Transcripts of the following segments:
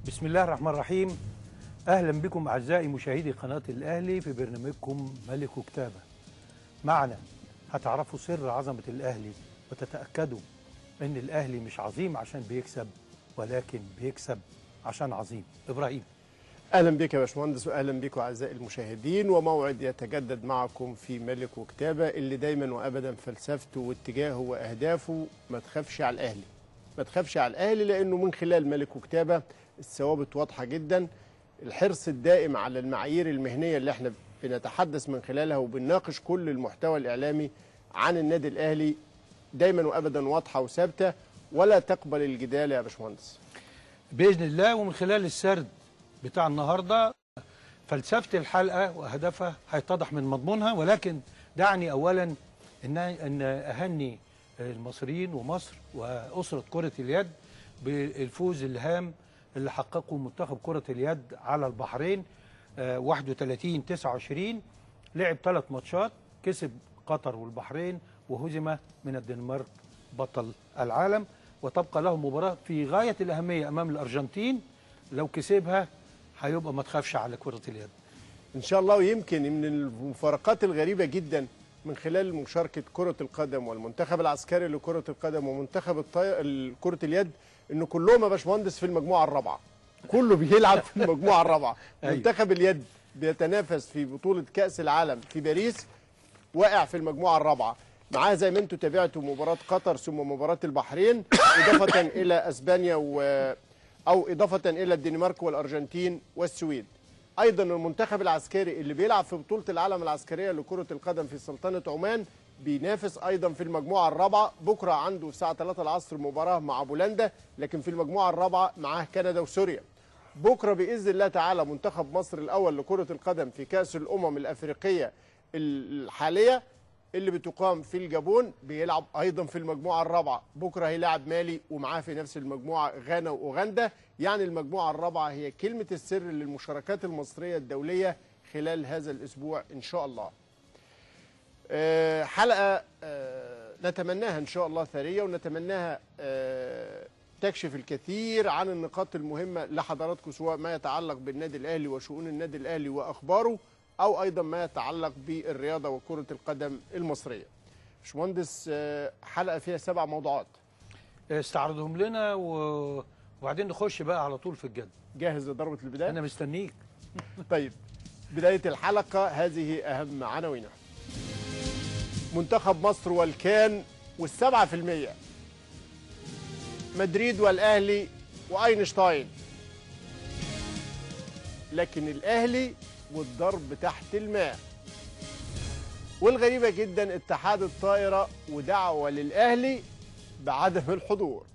بسم الله الرحمن الرحيم اهلا بكم اعزائي مشاهدي قناه الاهلي في برنامجكم ملك وكتابه معنا هتعرفوا سر عظمه الاهلي وتتاكدوا ان الاهلي مش عظيم عشان بيكسب ولكن بيكسب عشان عظيم ابراهيم اهلا بك يا باشمهندس واهلا بكم اعزائي المشاهدين وموعد يتجدد معكم في ملك وكتابه اللي دايما وابدا فلسفته واتجاهه واهدافه ما تخافش على الاهلي ما تخافش على الاهلي لانه من خلال ملك وكتابه الثوابت واضحه جدا الحرص الدائم على المعايير المهنيه اللي احنا بنتحدث من خلالها وبنناقش كل المحتوى الاعلامي عن النادي الاهلي دايما وابدا واضحه وثابته ولا تقبل الجدال يا باشمهندس باذن الله ومن خلال السرد بتاع النهارده فلسفه الحلقه واهدافها هيتضح من مضمونها ولكن دعني اولا ان ان اهني المصريين ومصر واسره كره اليد بالفوز الهام اللي حققه منتخب كره اليد على البحرين آه، 31 29 لعب ثلاث ماتشات كسب قطر والبحرين وهزم من الدنمارك بطل العالم وتبقى له مباراه في غايه الاهميه امام الارجنتين لو كسبها هيبقى ما تخافش على كره اليد ان شاء الله ويمكن من المفارقات الغريبه جدا من خلال مشاركه كره القدم والمنتخب العسكري لكره القدم ومنتخب الطي... كره اليد ان كلهم يا باشمهندس في المجموعه الرابعه كله بيلعب في المجموعه الرابعه أيوة. منتخب اليد بيتنافس في بطوله كاس العالم في باريس واقع في المجموعه الرابعه معاه زي ما انتم تابعتوا مباراه قطر ثم مباراه البحرين اضافه الى اسبانيا و او اضافه الى الدنمارك والارجنتين والسويد ايضا المنتخب العسكري اللي بيلعب في بطوله العالم العسكريه لكره القدم في سلطنه عمان بينافس ايضا في المجموعه الرابعه بكره عنده الساعه 3 العصر مباراه مع بولندا لكن في المجموعه الرابعه معاه كندا وسوريا بكره باذن الله تعالى منتخب مصر الاول لكره القدم في كاس الامم الافريقيه الحاليه اللي بتقام في الجابون بيلعب ايضا في المجموعه الرابعه بكره هيلاعب مالي ومعاه في نفس المجموعه غانا واوغندا يعني المجموعه الرابعه هي كلمه السر للمشاركات المصريه الدوليه خلال هذا الاسبوع ان شاء الله آه، حلقه آه، نتمناها ان شاء الله ثريه ونتمناها آه، تكشف الكثير عن النقاط المهمه لحضراتكم سواء ما يتعلق بالنادي الاهلي وشؤون النادي الاهلي واخباره او ايضا ما يتعلق بالرياضه وكره القدم المصريه. باشمهندس آه، حلقه فيها سبع موضوعات استعرضهم لنا و... وبعدين نخش بقى على طول في الجد جاهز لضربه البدايه؟ انا مستنيك طيب بداية الحلقة هذه أهم عناوينها منتخب مصر والكان والسبعة في المية مدريد والأهلي وأينشتاين لكن الأهلي والضرب تحت الماء والغريبة جدا اتحاد الطائرة ودعوة للأهلي بعدم الحضور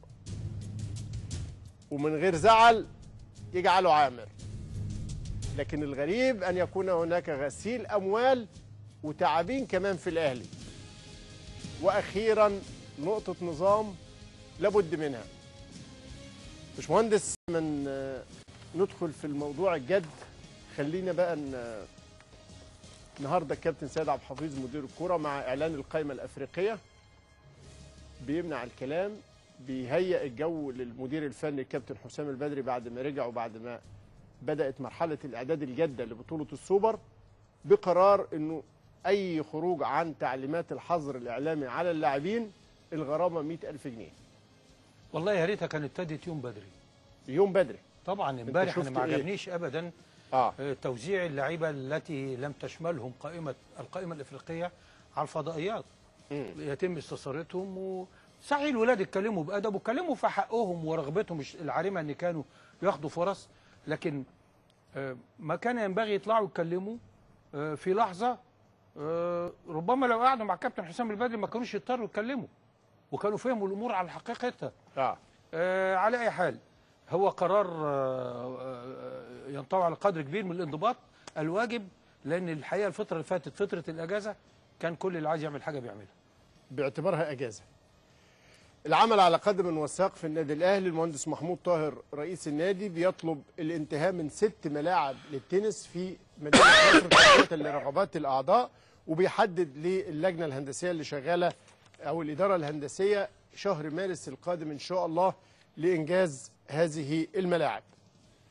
ومن غير زعل يجعله عامر لكن الغريب أن يكون هناك غسيل أموال وتعابين كمان في الأهلي وأخيرا نقطة نظام لابد منها مش مهندس من آه، ندخل في الموضوع الجد خلينا بقى ن- النهارده الكابتن سيد عبد الحفيظ مدير الكرة مع إعلان القائمة الأفريقية بيمنع الكلام بيهيئ الجو للمدير الفني الكابتن حسام البدري بعد ما رجع وبعد ما بدأت مرحلة الإعداد الجادة لبطولة السوبر بقرار أنه أي خروج عن تعليمات الحظر الإعلامي على اللاعبين الغرامة 100 ألف جنيه والله يا ريتها كانت ابتدت يوم بدري يوم بدري طبعا امبارح انا شفت ما إيه؟ عجبنيش ابدا آه آه، توزيع اللعيبه التي لم تشملهم قائمه القائمه الافريقيه على الفضائيات مم. يتم استثارتهم و صحيح الولاد اتكلموا بادب واتكلموا في حقهم ورغبتهم الش- العارمه ان كانوا ياخدوا فرص لكن آه، ما كان ينبغي يطلعوا يتكلموا آه، في لحظه آه، ربما لو قعدوا مع كابتن حسام البدري ما كانوش يضطروا يتكلموا وكانوا فهموا الامور على حقيقتها آه آه، على اي حال هو قرار آه، آه، ينطوي على قدر كبير من الانضباط الواجب لان الحقيقه الفتره اللي فاتت فتره الاجازه كان كل اللي عايز يعمل حاجه بيعملها باعتبارها اجازه. العمل على قدم وساق في النادي الاهلي المهندس محمود طاهر رئيس النادي بيطلب الانتهاء من ست ملاعب للتنس في مدينه مصر تلبيه لرغبات الاعضاء وبيحدد للجنه الهندسيه اللي شغاله او الاداره الهندسيه شهر مارس القادم ان شاء الله لانجاز هذه الملاعب.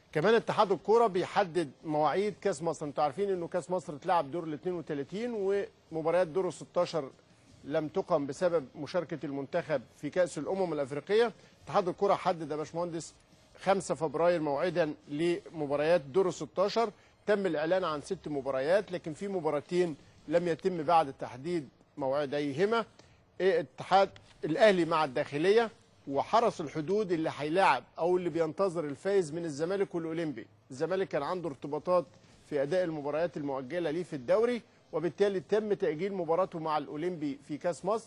كمان اتحاد الكوره بيحدد مواعيد كاس مصر انتوا عارفين انه كاس مصر اتلعب دور ال 32 ومباريات دور ال 16 لم تقم بسبب مشاركه المنتخب في كاس الامم الافريقيه اتحاد الكوره حدد يا باشمهندس 5 فبراير موعدا لمباريات دور ال 16 تم الاعلان عن ست مباريات لكن في مباراتين لم يتم بعد تحديد موعديهما إيه اتحاد الاهلي مع الداخليه وحرس الحدود اللي هيلاعب او اللي بينتظر الفايز من الزمالك والاولمبي الزمالك كان عنده ارتباطات في اداء المباريات المؤجله ليه في الدوري وبالتالي تم تاجيل مباراته مع الاولمبي في كاس مصر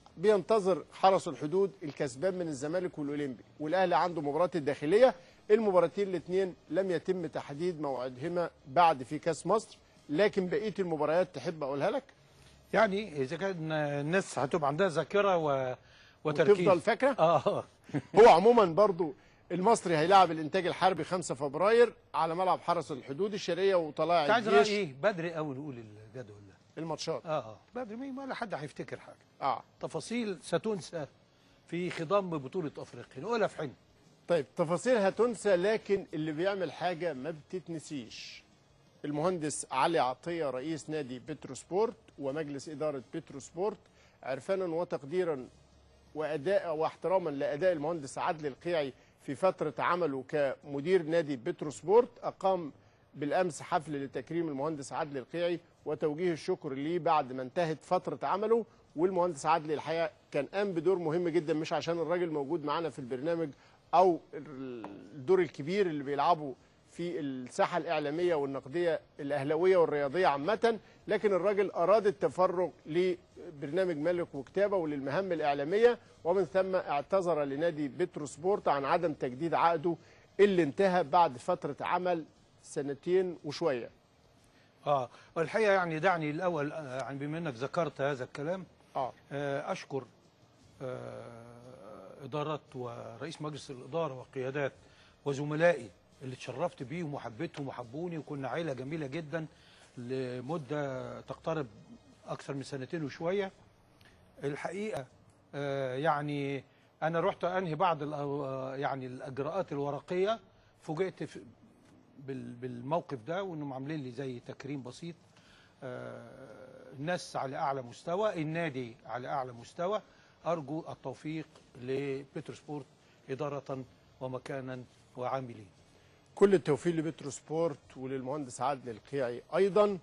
بينتظر حرس الحدود الكسبان من الزمالك والاولمبي والاهلي عنده مباراه الداخليه المباراتين الاثنين لم يتم تحديد موعدهما بعد في كاس مصر لكن بقيه المباريات تحب اقولها لك يعني اذا كان الناس هتبقى عندها ذاكره و... وتركيز وتفضل فاكره اه هو عموما برضو المصري هيلاعب الانتاج الحربي 5 فبراير على ملعب حرس الحدود الشرقيه وطلائع انت عايز الجيش رايي بدري قوي نقول الجدول ده الماتشات اه اه بدري مين ولا حد هيفتكر حاجه اه تفاصيل ستنسى في خضم بطوله افريقيا نقولها في حين طيب تفاصيل هتنسى لكن اللي بيعمل حاجه ما بتتنسيش المهندس علي عطيه رئيس نادي بتروسبورت ومجلس اداره بتروسبورت عرفانا وتقديرا واداء واحتراما لاداء المهندس عدل القيعي في فتره عمله كمدير نادي بتروسبورت اقام بالامس حفل لتكريم المهندس عدل القيعي وتوجيه الشكر ليه بعد ما انتهت فتره عمله والمهندس عدلي الحقيقه كان قام بدور مهم جدا مش عشان الراجل موجود معانا في البرنامج او الدور الكبير اللي بيلعبه في الساحه الاعلاميه والنقديه الاهلاويه والرياضيه عامه لكن الراجل اراد التفرغ لبرنامج ملك وكتابه وللمهام الاعلاميه ومن ثم اعتذر لنادي بتروسبورت عن عدم تجديد عقده اللي انتهى بعد فتره عمل سنتين وشويه اه والحقيقه يعني دعني الاول آه، يعني بما انك ذكرت هذا الكلام اه آه، اشكر آه، اداره ورئيس مجلس الاداره وقيادات وزملائي اللي اتشرفت بيهم وحبيتهم وحبوني وكنا عيله جميله جدا لمده تقترب اكثر من سنتين وشويه الحقيقه آه، يعني انا رحت انهي بعض الأو- آه، يعني الاجراءات الورقيه فوجئت في- بال- بالموقف ده وانهم عاملين لي زي تكريم بسيط آه، الناس على اعلى مستوى النادي على اعلى مستوى ارجو التوفيق لبيتروسبورت اداره ومكانا وعاملين كل التوفيق لبتروسبورت وللمهندس عادل القيعي ايضا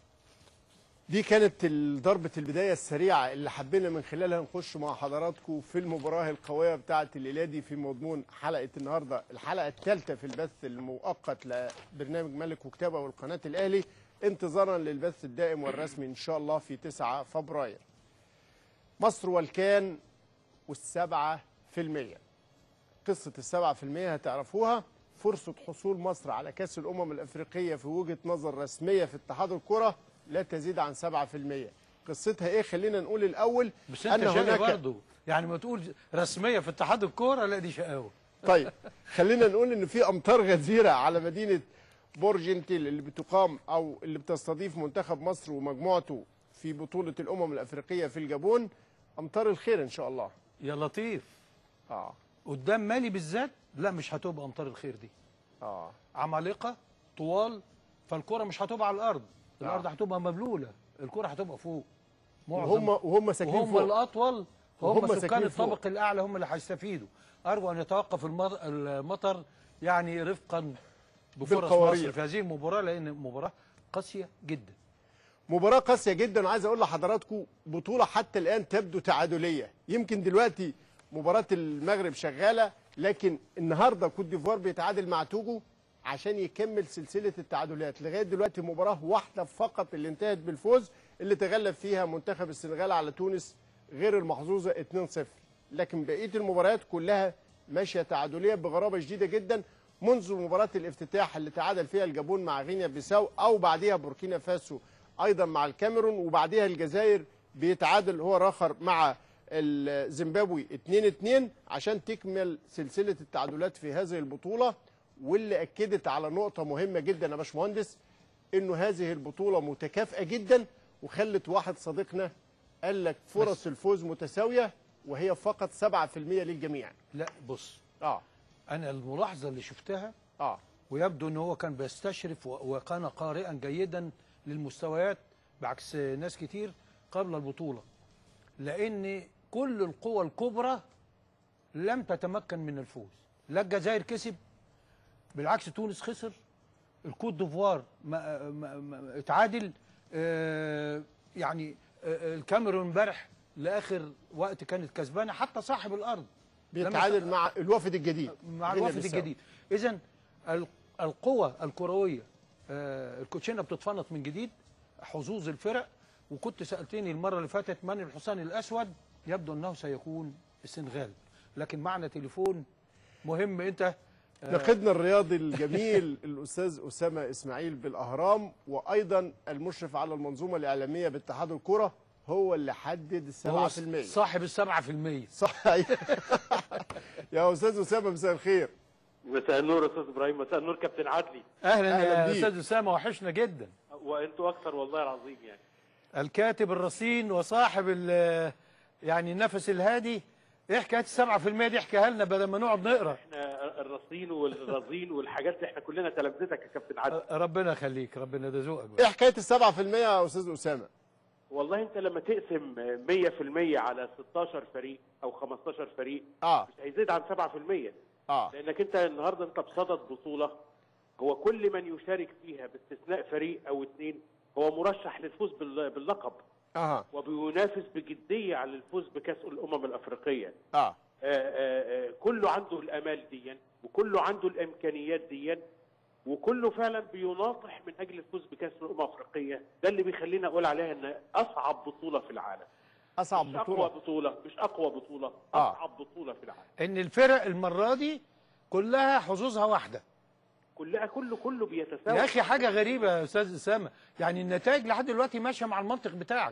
دي كانت ال- ضربة البداية السريعة اللي حبينا من خلالها نخش مع حضراتكم في المباراة القوية بتاعة الليلة دي في مضمون حلقة النهاردة الحلقة الثالثة في البث المؤقت لبرنامج ملك وكتابة والقناة الأهلي انتظارا للبث الدائم والرسمي إن شاء الله في 9 فبراير مصر والكان والسبعة في المية قصة السبعة في المية هتعرفوها فرصة حصول مصر على كأس الأمم الأفريقية في وجهة نظر رسمية في اتحاد الكرة لا تزيد عن سبعة في المية قصتها إيه خلينا نقول الأول بس انت شقي برضه يعني ما تقول رسميه في اتحاد الكوره لا دي شقاوه طيب خلينا نقول ان في امطار غزيره على مدينه بورجنتيل اللي بتقام او اللي بتستضيف منتخب مصر ومجموعته في بطوله الامم الافريقيه في الجابون امطار الخير ان شاء الله يا لطيف اه قدام مالي بالذات لا مش هتبقى امطار الخير دي اه عمالقه طوال فالكره مش هتبقى على الارض الارض هتبقى مبلوله الكره هتبقى فوق وهم وهم ساكنين وهم فوق الاطول وهم وهم سكان ساكنين فوق. الطبق الاعلى هم اللي هيستفيدوا ارجو ان يتوقف المر- المطر يعني رفقا بفرص بالقوارير. مصر في هذه المباراه لان مباراه قاسيه جدا مباراة قاسية جدا وعايز اقول لحضراتكم بطولة حتى الآن تبدو تعادلية يمكن دلوقتي مباراة المغرب شغالة لكن النهاردة كوت ديفوار بيتعادل مع توجو عشان يكمل سلسلة التعادلات لغاية دلوقتي مباراة واحدة فقط اللي انتهت بالفوز اللي تغلب فيها منتخب السنغال على تونس غير المحظوظة 2-0 لكن بقية المباريات كلها ماشية تعادلية بغرابة شديدة جدا منذ مباراة الافتتاح اللي تعادل فيها الجابون مع غينيا بيساو أو بعدها بوركينا فاسو ايضا مع الكاميرون وبعدها الجزائر بيتعادل هو الاخر مع الزيمبابوي 2-2 عشان تكمل سلسله التعادلات في هذه البطوله واللي اكدت على نقطه مهمه جدا يا باشمهندس انه هذه البطوله متكافئه جدا وخلت واحد صديقنا قال لك فرص بس. الفوز متساويه وهي فقط 7% للجميع لا بص اه انا الملاحظه اللي شفتها اه ويبدو ان هو كان بيستشرف و- وكان قارئا جيدا للمستويات بعكس ناس كتير قبل البطوله لان كل القوى الكبرى لم تتمكن من الفوز لا الجزائر كسب بالعكس تونس خسر الكوت ديفوار ما ما ما اتعادل آه، يعني آه، الكاميرون امبارح لاخر وقت كانت كسبانه حتى صاحب الارض لما بيتعادل مع الوافد الجديد مع غينيا الوفد بيساو. الجديد اذا ال- القوى الكرويه آه، الكوتشينه بتتفنط من جديد حظوظ الفرق وكنت سالتني المره اللي فاتت من الحصان الاسود يبدو انه سيكون السنغال لكن معنا تليفون مهم انت ناقدنا الرياضي الجميل الاستاذ اسامه اسماعيل بالاهرام وايضا المشرف على المنظومه الاعلاميه باتحاد الكره هو اللي حدد هو السبعة في المية صاحب السبعة في المية صح يا استاذ اسامه مساء الخير مساء النور يا استاذ ابراهيم مساء النور كابتن عدلي اهلا, أهلاً يا بيك. استاذ اسامه وحشنا جدا وانتوا اكثر والله العظيم يعني الكاتب الرصين وصاحب ال- يعني النفس الهادي ايه حكايه السبعة في المية دي احكيها لنا بدل ما نقعد نقرا احنا الرصين والرزين والحاجات دي احنا كلنا تلامذتك يا كابتن عدلي ربنا يخليك ربنا ده ذوقك ايه بقى. حكايه السبعة في المية يا استاذ اسامه والله انت لما تقسم 100% على 16 فريق او 15 فريق اه مش هيزيد عن 7% اه لانك انت النهارده انت بصدد بطوله هو كل من يشارك فيها باستثناء فريق او اثنين هو مرشح للفوز بال- باللقب اها وبينافس بجديه على الفوز بكاس الامم الافريقيه اه آه، آه، آه، كله عنده الامال ديا وكله عنده الامكانيات ديا وكله فعلا بيناطح من اجل الفوز بكاس الامم الافريقيه ده اللي بيخلينا اقول عليها ان اصعب بطوله في العالم اصعب مش اقوى بطوله بطوله مش اقوى بطوله آه. اصعب بطوله في العالم ان الفرق المره دي كلها حظوظها واحده كلها كله كله بيتساوى يا اخي حاجه غريبه يا استاذ اسامه يعني النتائج لحد دلوقتي ماشيه مع المنطق بتاعك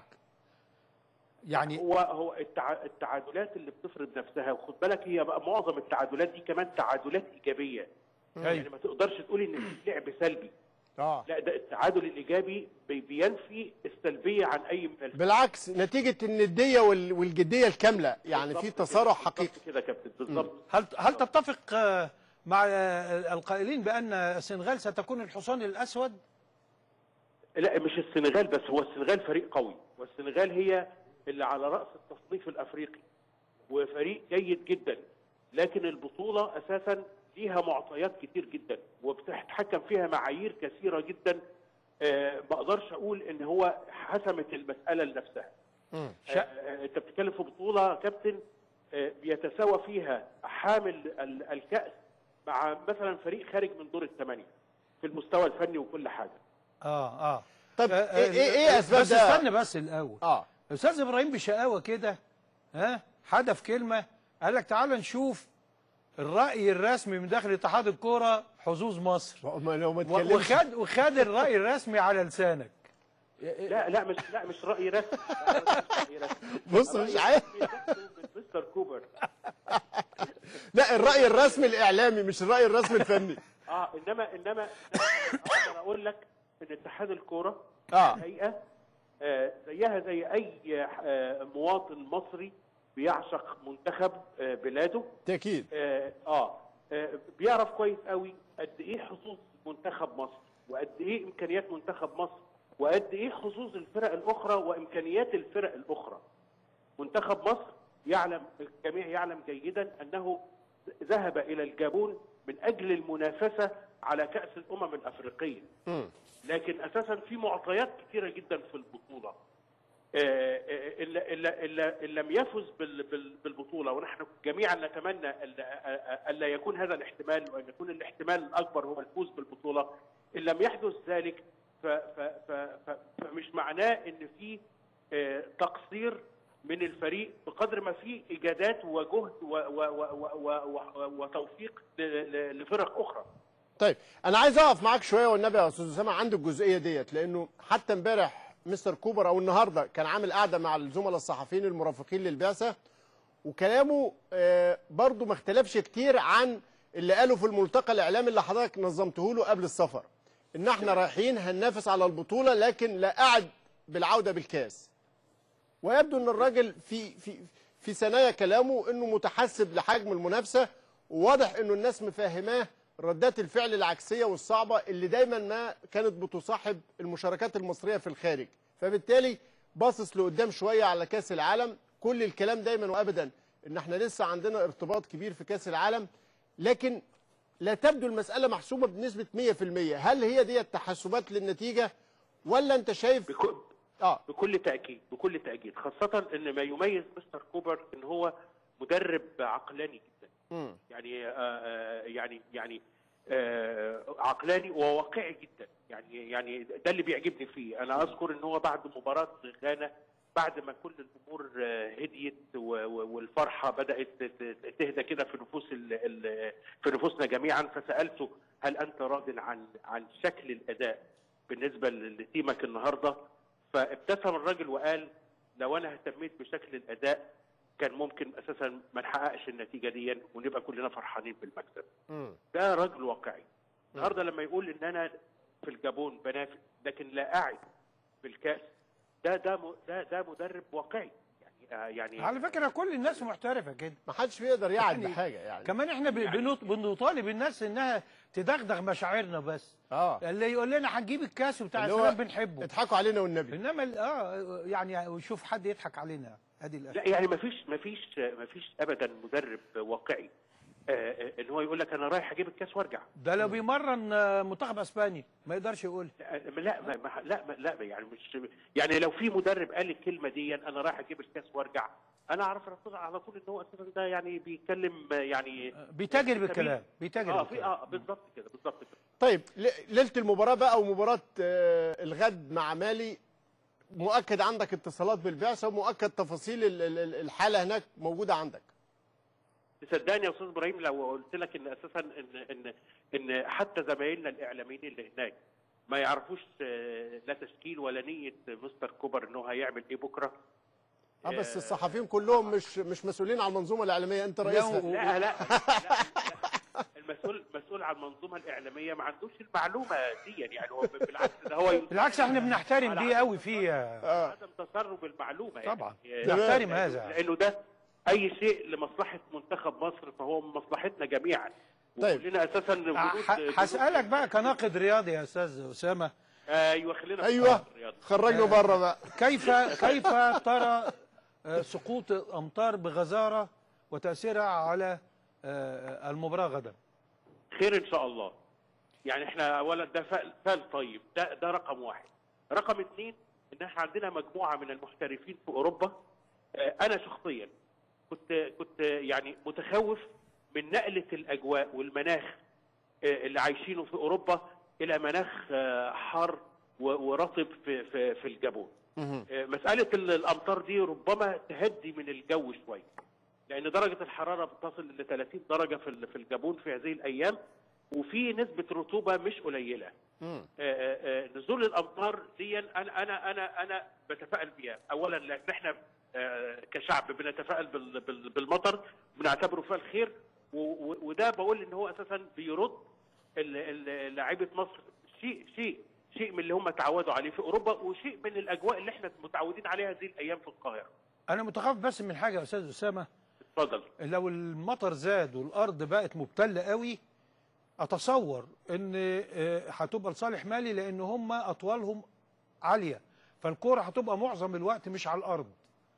يعني هو هو التع... التعادلات اللي بتفرض نفسها وخد بالك هي بقى معظم التعادلات دي كمان تعادلات ايجابيه يعني أيوة. ما تقدرش تقول ان في لعب سلبي اه لا ده التعادل الايجابي بي- بينفي السلبيه عن اي من الفرق. بالعكس نتيجه النديه وال- والجديه الكامله يعني في بالظبط تصارع كده، حقيقي بالظبط كده يا كابتن بالظبط هل هل تتفق آه، مع آه، القائلين بان السنغال ستكون الحصان الاسود لا مش السنغال بس هو السنغال فريق قوي والسنغال هي اللي على راس التصنيف الافريقي وفريق جيد جدا لكن البطوله اساسا ليها معطيات كتير جدا وبتتحكم فيها معايير كثيره جدا آه، ما اقدرش اقول ان هو حسمت المساله لنفسها شا- آه، انت بتتكلم في بطوله يا كابتن آه، بيتساوى فيها حامل ال- الكاس مع مثلا فريق خارج من دور الثمانيه في المستوى الفني وكل حاجه اه اه طب آه، ايه ايه, إيه اسباب بس ده استنى بس الاول اه استاذ ابراهيم بشقاوه كده ها حدف كلمه قال لك تعال نشوف الراي الرسمي من داخل اتحاد الكوره حظوظ مصر ما لو ما و- اتكلمش وخد وخد الراي الرسمي على لسانك لا لا مش لا مش راي رسمي لا، مش رأي رسمي. بص مش عارف بياخده من مستر كوبر لا الراي الرسمي الاعلامي مش الراي الرسمي الفني اه انما انما إنما اقدر اقول لك ان اتحاد الكوره اه هيئه آه، زيها زي اي آه، مواطن مصري بيعشق منتخب آه، بلاده تاكيد اه آه، آه، بيعرف كويس قوي قد ايه حظوظ منتخب مصر وقد ايه امكانيات منتخب مصر وقد ايه حظوظ الفرق الاخرى وامكانيات الفرق الاخرى منتخب مصر يعلم الجميع يعلم جيدا انه ذهب الى الجابون من اجل المنافسه على كاس الامم الافريقيه مم. لكن اساسا في معطيات كثيره جدا في البطوله آه، آه، إلا إلا إلا إن لم يفز بال- بال- بالبطوله ونحن جميعا نتمنى ألا- الا يكون هذا الاحتمال وان يكون الاحتمال الاكبر هو الفوز بالبطوله ان لم يحدث ذلك ف- ف- ف- ف- فمش معناه ان في آه، تقصير من الفريق بقدر ما في اجادات وجهد و- و- و- و- و- وتوفيق ل- ل- لفرق اخرى طيب انا عايز اقف معاك شويه والنبي يا استاذ اسامه عند الجزئيه ديت لانه حتى امبارح مستر كوبر او النهارده كان عامل قعده مع الزملاء الصحفيين المرافقين للبعثه وكلامه آه، برضو ما اختلفش كتير عن اللي قاله في الملتقى الاعلامي اللي حضرتك نظمته له قبل السفر ان احنا رايحين هننافس على البطوله لكن لا قعد بالعوده بالكاس ويبدو ان الراجل في في في ثنايا كلامه انه متحسب لحجم المنافسه وواضح انه الناس مفاهماه ردات الفعل العكسيه والصعبه اللي دايما ما كانت بتصاحب المشاركات المصريه في الخارج فبالتالي باصص لقدام شويه على كاس العالم كل الكلام دايما وابدا ان احنا لسه عندنا ارتباط كبير في كاس العالم لكن لا تبدو المساله محسومه بنسبه 100% هل هي دي التحسبات للنتيجه ولا انت شايف بكل اه بكل تاكيد بكل تاكيد خاصه ان ما يميز مستر كوبر ان هو مدرب عقلاني جدا مم. يعني آه آه يعني يعني آه عقلاني وواقعي جدا يعني يعني ده اللي بيعجبني فيه انا اذكر ان هو بعد مباراه غانا بعد ما كل الامور آه، هديت و- و- والفرحه بدات ت- تهدى كده في نفوس ال- ال- في نفوسنا جميعا فسالته هل انت راض عن عن شكل الاداء بالنسبه لتيمك النهارده فابتسم الراجل وقال لو انا اهتميت بشكل الاداء كان ممكن اساسا ما نحققش النتيجه دي ونبقى كلنا فرحانين بالمكسب مم. ده راجل واقعي النهارده لما يقول ان انا في الجابون بنافس لكن لا اعد في الكاس ده ده م- ده ده مدرب واقعي يعني آه يعني على فكره كل الناس محترفه كده ما حدش بيقدر يعد يعني بحاجه يعني كمان احنا ب- بنط- بنطالب الناس انها تدغدغ مشاعرنا بس اه اللي يقول لنا هنجيب الكاس وبتاع اللي هو السلام بنحبه اضحكوا علينا والنبي انما ال- اه يعني شوف حد يضحك علينا ادي الأخ. لا يعني ما فيش ما فيش ما فيش ابدا مدرب واقعي آه، آه، ان هو يقول لك انا رايح اجيب الكاس وارجع ده لو بيمرن آه، منتخب اسبانيا ما يقدرش يقول لا لا ما ما- لا ما لا يعني مش يعني لو في مدرب قال الكلمه دي انا رايح اجيب الكاس وارجع انا اعرف على طول- على طول ان هو اساسا ده يعني بيتكلم آه، يعني بيتاجر بالكلام بيتاجر اه في بالكلام اه بالظبط كده بالظبط كده طيب ل- ليله المباراه بقى ومباراه آه، الغد مع مالي مؤكد عندك اتصالات بالبعثه ومؤكد تفاصيل ال- ال- الحاله هناك موجوده عندك تصدقني يا استاذ ابراهيم لو قلت لك ان اساسا ان ان ان حتى زمايلنا الاعلاميين اللي هناك ما يعرفوش آه، لا تشكيل ولا نيه مستر كوبر انه هيعمل ايه بكره اه بس الصحفيين كلهم مش مش مسؤولين عن المنظومه الاعلاميه انت رئيسها و- لا لا, لا, لا. المسؤول مسؤول عن المنظومه الاعلاميه ما عندوش المعلومه دي يعني هو بالعكس ده هو بالعكس احنا بنحترم على دي عدم قوي في آه، عدم تسرب المعلومه يعني. طبعا يعني نحترم لأنه- هذا لانه ده اي شيء لمصلحه منتخب مصر فهو من مصلحتنا جميعا طيب. وكلنا اساسا وجود- ح- هسألك بقى كناقد رياضي يا استاذ اسامه ايوه خلينا في ايوه الرياضة. خرجنا بره بقى كيف كيف ترى آه، سقوط الامطار بغزاره وتاثيرها على آه، المباراه غدا خير ان شاء الله يعني احنا اولا ده فال فال طيب ده ده رقم واحد رقم اثنين ان احنا عندنا مجموعه من المحترفين في اوروبا آه، انا شخصيا كنت كنت يعني متخوف من نقله الاجواء والمناخ آه، اللي عايشينه في اوروبا الى مناخ آه، حار و- ورطب في في في الجابون آه، مساله ال- الامطار دي ربما تهدي من الجو شويه لان درجه الحراره بتصل ل 30 درجه في ال- في الجابون في هذه الايام وفي نسبه رطوبه مش قليله مم. آه، آه، آه، نزول الامطار دي انا انا انا انا بتفائل بيها اولا لان احنا آه، كشعب بنتفائل بال- بال- بالمطر بنعتبره فيها الخير و- و- وده بقول ان هو اساسا بيرد ال- ال- لاعيبه مصر شيء شيء شيء من اللي هم تعودوا عليه في اوروبا وشيء من الاجواء اللي احنا متعودين عليها هذه الايام في القاهره انا متخوف بس من حاجه يا استاذ اسامه اتفضل لو المطر زاد والارض بقت مبتله قوي اتصور ان آه، هتبقى لصالح مالي لان هم اطوالهم عاليه فالكوره هتبقى معظم الوقت مش على الارض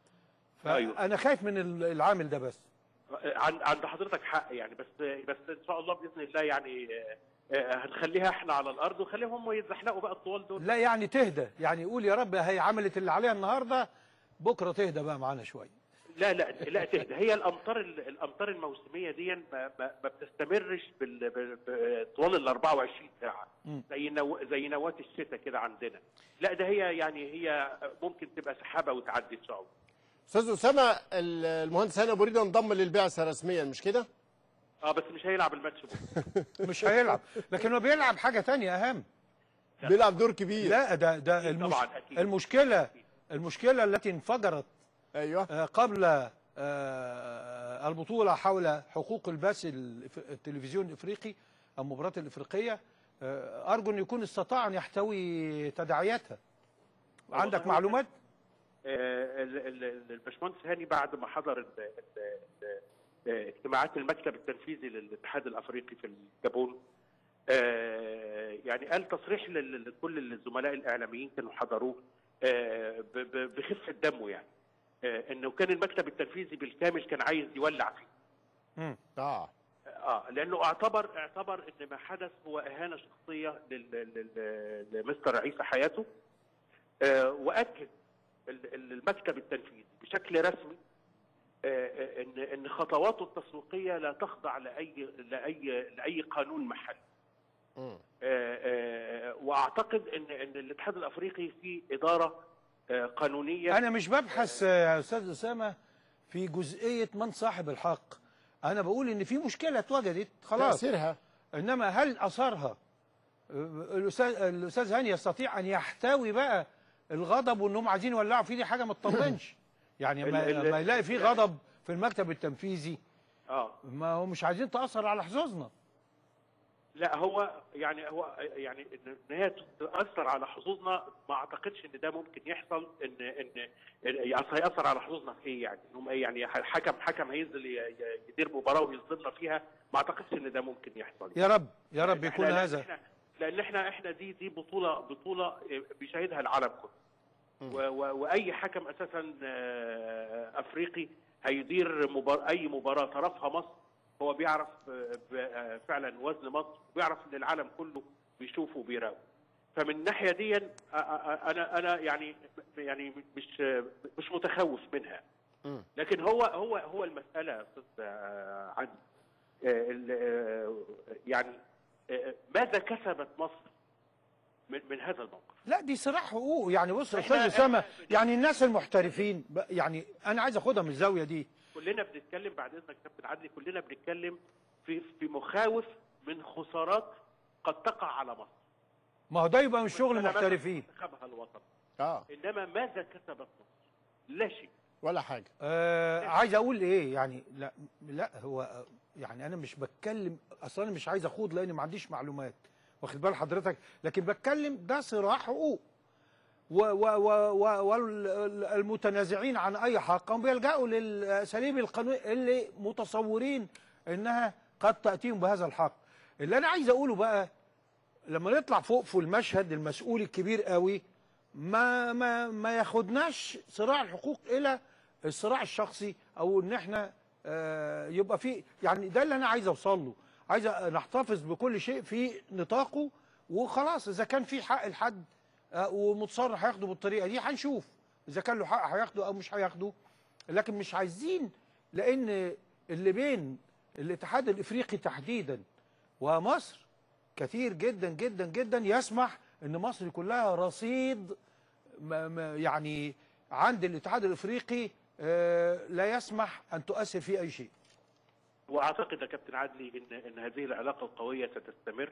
أيوة. فانا خايف من ال- العامل ده بس عند عند حضرتك حق يعني بس بس ان شاء الله باذن الله يعني آه، آه، هنخليها احنا على الارض ونخليهم هم يتزحلقوا بقى الطوال دول لا يعني تهدى يعني يقول يا رب هي عملت اللي عليها النهارده بكره تهدى بقى معانا شويه لا لا لا تهدى هي الامطار الامطار الموسميه دي ما, ما, ما بتستمرش بال- بال- ب- طوال ال 24 ساعه مم. زي نو زي نواه الشتاء كده عندنا لا ده هي يعني هي ممكن تبقى سحابه وتعدي ان شاء الله استاذ اسامه ال- المهندس هاني ابو ريده انضم للبعثه رسميا مش كده؟ اه بس مش هيلعب الماتش بكره مش هيلعب لكن هو بيلعب حاجه تانية اهم بيلعب دور كبير لا ده ده أكيد المش... طبعاً، أكيد. المشكله المشكله التي انفجرت ايوه آه، قبل آه، البطولة حول حقوق البث الإف- التلفزيون الإفريقي المباريات الإفريقية آه، أرجو أن يكون استطاع أن يحتوي تداعياتها عندك والله معلومات؟ آه، ال- ال- ال- الباشمهندس هاني بعد ما حضر ال- ال- ال- آه، اجتماعات المكتب التنفيذي للاتحاد الافريقي في الجابون آه، يعني قال تصريح لل- لكل الزملاء الاعلاميين كانوا حضروه آه، ب- ب- بخفه دمه يعني آه، انه كان المكتب التنفيذي بالكامل كان عايز يولع فيه مم. اه اه لانه اعتبر اعتبر ان ما حدث هو اهانه شخصيه لل- لل- لمستر عيسى حياته آه واكد ال- ال- المكتب التنفيذي بشكل رسمي آه، آه، ان ان خطواته التسويقيه لا تخضع لاي لاي لاي قانون محلي مم. آه، آه، واعتقد ان ان الاتحاد الافريقي فيه اداره آه، قانونيه انا مش ببحث آه، يا استاذ اسامه في جزئيه من صاحب الحق انا بقول ان في مشكله اتوجدت خلاص تاثيرها انما هل اثرها آه، الاستاذ الاستاذ هاني يستطيع ان يحتوي بقى الغضب وانهم عايزين يولعوا فيه دي حاجه ما تطمنش يعني ما, ال- ال- ما يلاقي فيه غضب في المكتب التنفيذي اه ما هو مش عايزين تاثر على حظوظنا لا هو يعني هو يعني ان إن هي تاثر على حظوظنا ما اعتقدش ان ده ممكن يحصل ان ان إن- أصل هياثر على حظوظنا في ايه يعني؟ انهم ايه يعني حكم حكم هينزل ي- ي- يدير مباراه ويصدمنا فيها ما اعتقدش ان ده ممكن يحصل يا رب يا رب إحنا- يكون لأن هذا إحنا لان احنا احنا دي دي بطوله بطوله بيشاهدها العالم كله و- و- واي حكم اساسا آه، افريقي هيدير مبار اي مباراه طرفها مصر هو بيعرف آه، ب- آه، فعلا وزن مصر وبيعرف ان العالم كله بيشوفه وبيراقبه فمن الناحيه دي آه، آه، انا انا يعني يعني مش مش متخوف منها مم. لكن هو هو هو المساله يا استاذ آه، عندي آه، ال- آه، يعني آه، ماذا كسبت مصر من من هذا الموقف؟ لا دي صراع حقوق يعني بص يا إحنا- استاذ اسامه إحنا- يعني الناس المحترفين ب- يعني انا عايز اخدها من الزاويه دي كلنا بنتكلم بعد اذنك كابتن عدلي كلنا بنتكلم في في مخاوف من خسارات قد تقع على مصر. ما هو ده يبقى من شغل مثلا المحترفين منتخبها الوطني اه انما ماذا كسبت مصر؟ لا شيء. ولا حاجه آه عايز اقول ايه يعني لا لا هو يعني انا مش بتكلم اصلا انا مش عايز اخوض لان ما عنديش معلومات واخد بال حضرتك لكن بتكلم ده صراع حقوق والمتنازعين عن اي حق هم بيلجأوا للاساليب القانون اللي متصورين انها قد تاتيهم بهذا الحق اللي انا عايز اقوله بقى لما نطلع فوق في المشهد المسؤول الكبير قوي ما ما ما ياخدناش صراع الحقوق الى الصراع الشخصي او ان احنا آه، يبقى في يعني ده اللي انا عايز اوصل له عايز نحتفظ بكل شيء في نطاقه وخلاص اذا كان في حق لحد آه، ومتصر هياخده بالطريقه دي هنشوف اذا كان له حق هياخده او مش هياخده لكن مش عايزين لان اللي بين الاتحاد الافريقي تحديدا ومصر كثير جدا جدا جدا يسمح ان مصر يكون لها رصيد ما ما يعني عند الاتحاد الافريقي آه، لا يسمح ان تؤثر فيه اي شيء واعتقد يا كابتن عدلي ان ان هذه العلاقه القويه ستستمر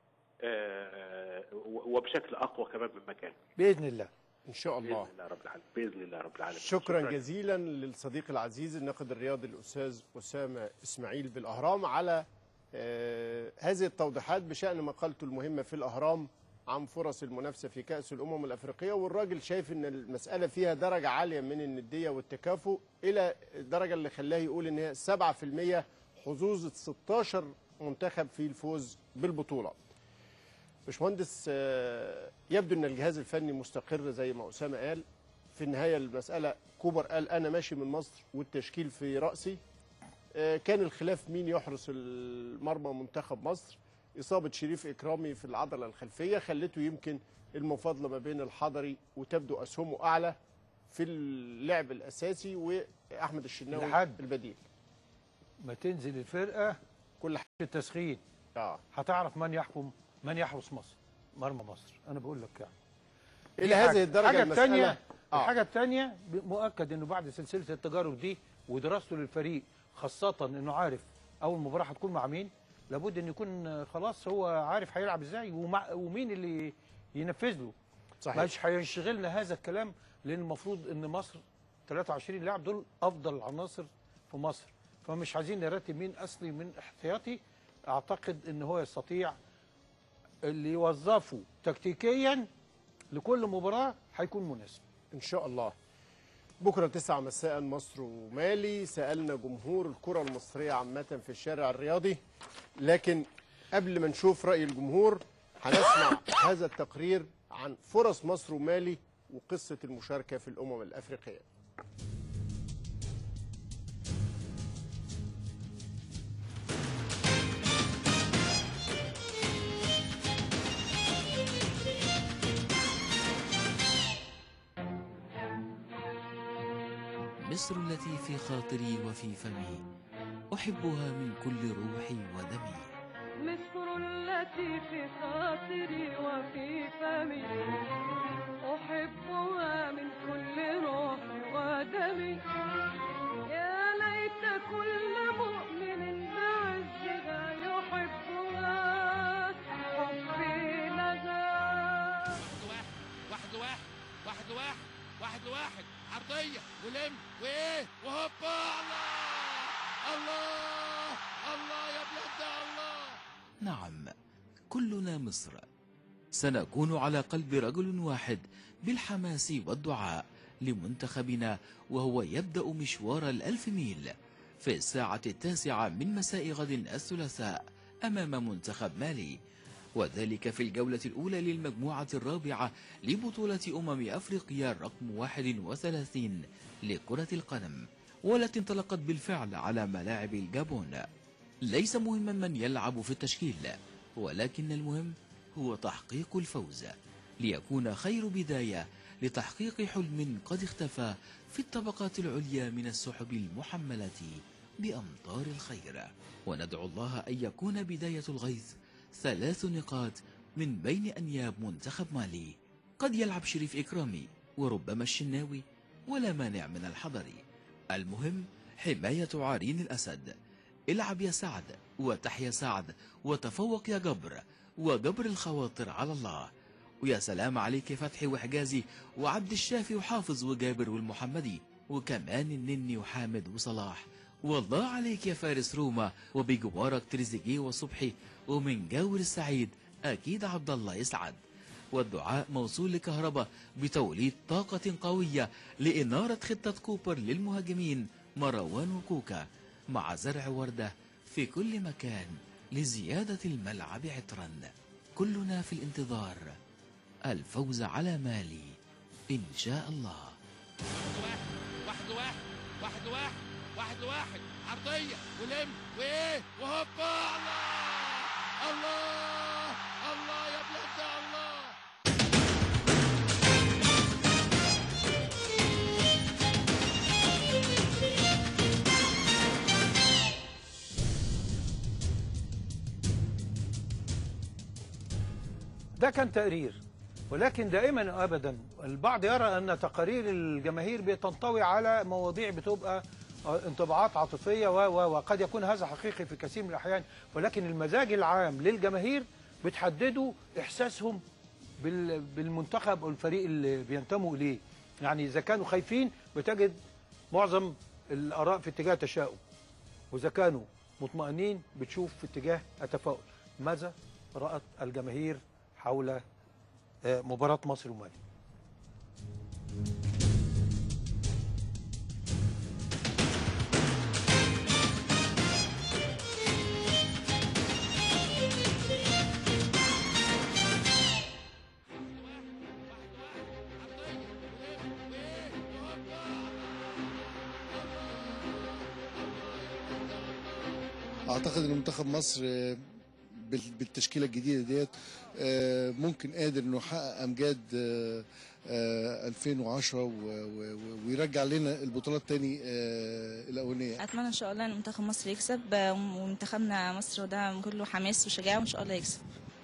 آه، وبشكل اقوى كمان مما كان. باذن الله ان شاء الله باذن الله رب العالمين باذن الله رب العالمين. شكرا جزيلا للصديق العزيز الناقد الرياضي الاستاذ اسامه اسماعيل بالاهرام على آه، هذه التوضيحات بشان مقالته المهمه في الاهرام عن فرص المنافسه في كاس الامم الافريقيه والراجل شايف ان المساله فيها درجه عاليه من النديه والتكافؤ الى الدرجه اللي خلاه يقول ان هي 7% حظوظ 16 منتخب في الفوز بالبطوله. باشمهندس آه، يبدو ان الجهاز الفني مستقر زي ما اسامه قال في النهايه المساله كوبر قال انا ماشي من مصر والتشكيل في راسي آه، كان الخلاف مين يحرس المرمى منتخب مصر اصابه شريف اكرامي في العضله الخلفيه خلته يمكن المفاضله ما بين الحضري وتبدو اسهمه اعلى في اللعب الاساسي واحمد الشناوي لحد. البديل ما تنزل الفرقه كل حاجه في التسخين اه هتعرف من يحكم من يحرس مصر مرمى مصر انا بقول لك يعني الى دي هذه حاجة. الدرجه الحاجه المساله الثانيه آه. الحاجه الثانيه مؤكد انه بعد سلسله التجارب دي ودراسته للفريق خاصه انه عارف اول مباراه هتكون مع مين لابد ان يكون آه، خلاص هو عارف هيلعب ازاي ومع ومين اللي ينفذ له صحيح مش هيشغلنا هذا الكلام لان المفروض ان مصر 23 لاعب دول افضل العناصر في مصر فمش عايزين نرتب مين اصلي من احتياطي اعتقد ان هو يستطيع اللي يوظفه تكتيكيا لكل مباراه هيكون مناسب ان شاء الله بكرة تسعة مساء مصر ومالي سألنا جمهور الكرة المصرية عامة في الشارع الرياضي لكن قبل ما نشوف رأي الجمهور هنسمع هذا التقرير عن فرص مصر ومالي وقصة المشاركة في الأمم الأفريقية مصر التي في خاطري وفي فمي أحبها من كل روحي ودمي مصر التي في خاطري وفي فمي أحبها من كل روحي ودمي يا ليت كل مؤمن بعزها يحبها حبي لها واحد واحد واحد واحد واحد واحد عرضية ولم وايه وهوبا الله الله الله يا بلاد الله نعم كلنا مصر سنكون على قلب رجل واحد بالحماس والدعاء لمنتخبنا وهو يبدأ مشوار الألف ميل في الساعة التاسعة من مساء غد الثلاثاء أمام منتخب مالي وذلك في الجولة الأولى للمجموعة الرابعة لبطولة أمم أفريقيا رقم 31 لكرة القدم والتي انطلقت بالفعل على ملاعب الجابون ليس مهما من يلعب في التشكيل ولكن المهم هو تحقيق الفوز ليكون خير بداية لتحقيق حلم قد اختفى في الطبقات العليا من السحب المحملة بأمطار الخير وندعو الله أن يكون بداية الغيث ثلاث نقاط من بين أنياب منتخب مالي قد يلعب شريف إكرامي وربما الشناوي ولا مانع من الحضر المهم حماية عارين الأسد العب يا سعد وتحيا سعد وتفوق يا جبر وجبر الخواطر على الله ويا سلام عليك فتحي وحجازي وعبد الشافي وحافظ وجابر والمحمدي وكمان النني وحامد وصلاح والله عليك يا فارس روما وبجوارك تريزيجيه وصبحي ومن جاور السعيد أكيد عبد الله يسعد والدعاء موصول لكهرباء بتوليد طاقة قوية لإنارة خطة كوبر للمهاجمين مروان وكوكا مع زرع وردة في كل مكان لزيادة الملعب عطرا كلنا في الانتظار الفوز على مالي إن شاء الله واحد واحد واحد واحد واحد واحد عرضية ولم وايه وهوبا الله الله الله يا بلاد الله ده كان تقرير ولكن دائما ابدا البعض يرى ان تقارير الجماهير بتنطوي على مواضيع بتبقى انطباعات عاطفيه و و وقد يكون هذا حقيقي في كثير من الاحيان ولكن المزاج العام للجماهير بتحددوا احساسهم بال- بالمنتخب او الفريق اللي بينتموا اليه يعني اذا كانوا خايفين بتجد معظم الاراء في اتجاه تشاؤم واذا كانوا مطمئنين بتشوف في اتجاه التفاؤل ماذا رأت الجماهير حول آه، مباراة مصر ومالي اعتقد ان منتخب مصر آه، بال- بالتشكيله الجديده ديت آه، ممكن قادر انه يحقق امجاد آه، آه، 2010 و- و- و- ويرجع لنا البطولات تاني آه، الاولانيه اتمنى ان شاء الله ان منتخب مصر يكسب آه، ومنتخبنا مصر ده كله حماس وشجاعه وان شاء الله يكسب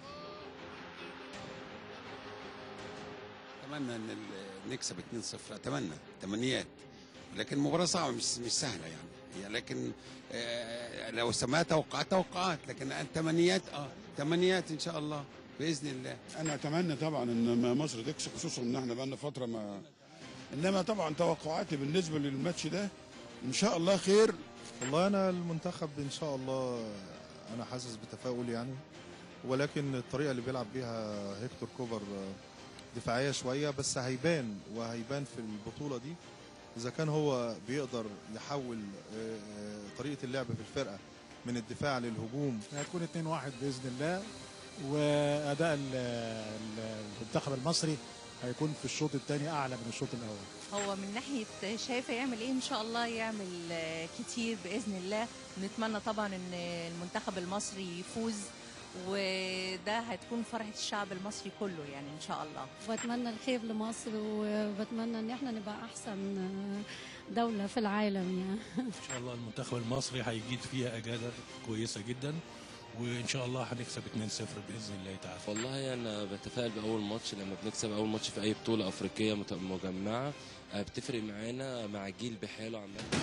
اتمنى ان ال- نكسب 2-0 اتمنى تمنيات لكن المباراه صعبه مش مش سهله يعني هي لكن آه، لو سماها توقعات توقعات لكن التمنيات اه تمنيات ان شاء الله باذن الله انا اتمنى طبعا ان مصر تكسب خصوصا ان احنا بقالنا فتره ما انما طبعا توقعاتي بالنسبه للماتش ده ان شاء الله خير والله انا المنتخب ان شاء الله انا حاسس بتفاؤل يعني ولكن الطريقه اللي بيلعب بيها هيكتور كوبر دفاعيه شويه بس هيبان وهيبان في البطوله دي اذا كان هو بيقدر يحول آه، آه، طريقه اللعب في الفرقه من الدفاع للهجوم هتكون 2-1 باذن الله واداء ال- ال- المنتخب المصري هيكون في الشوط الثاني اعلى من الشوط الاول هو من ناحية شايف هيعمل ايه ان شاء الله يعمل آه، كتير باذن الله نتمنى طبعا ان المنتخب المصري يفوز وده هتكون فرحة الشعب المصري كله يعني ان شاء الله بتمنى الخير لمصر وبتمنى ان احنا نبقى احسن دولة في العالم يعني ان شاء الله المنتخب المصري هيجيد فيها اجاده كويسه جدا وان شاء الله هنكسب 2-0 باذن الله تعالى والله انا بتفائل باول ماتش لما بنكسب اول ماتش في اي بطوله افريقيه مت- مجمعه آه، بتفرق معانا مع جيل بحاله عامه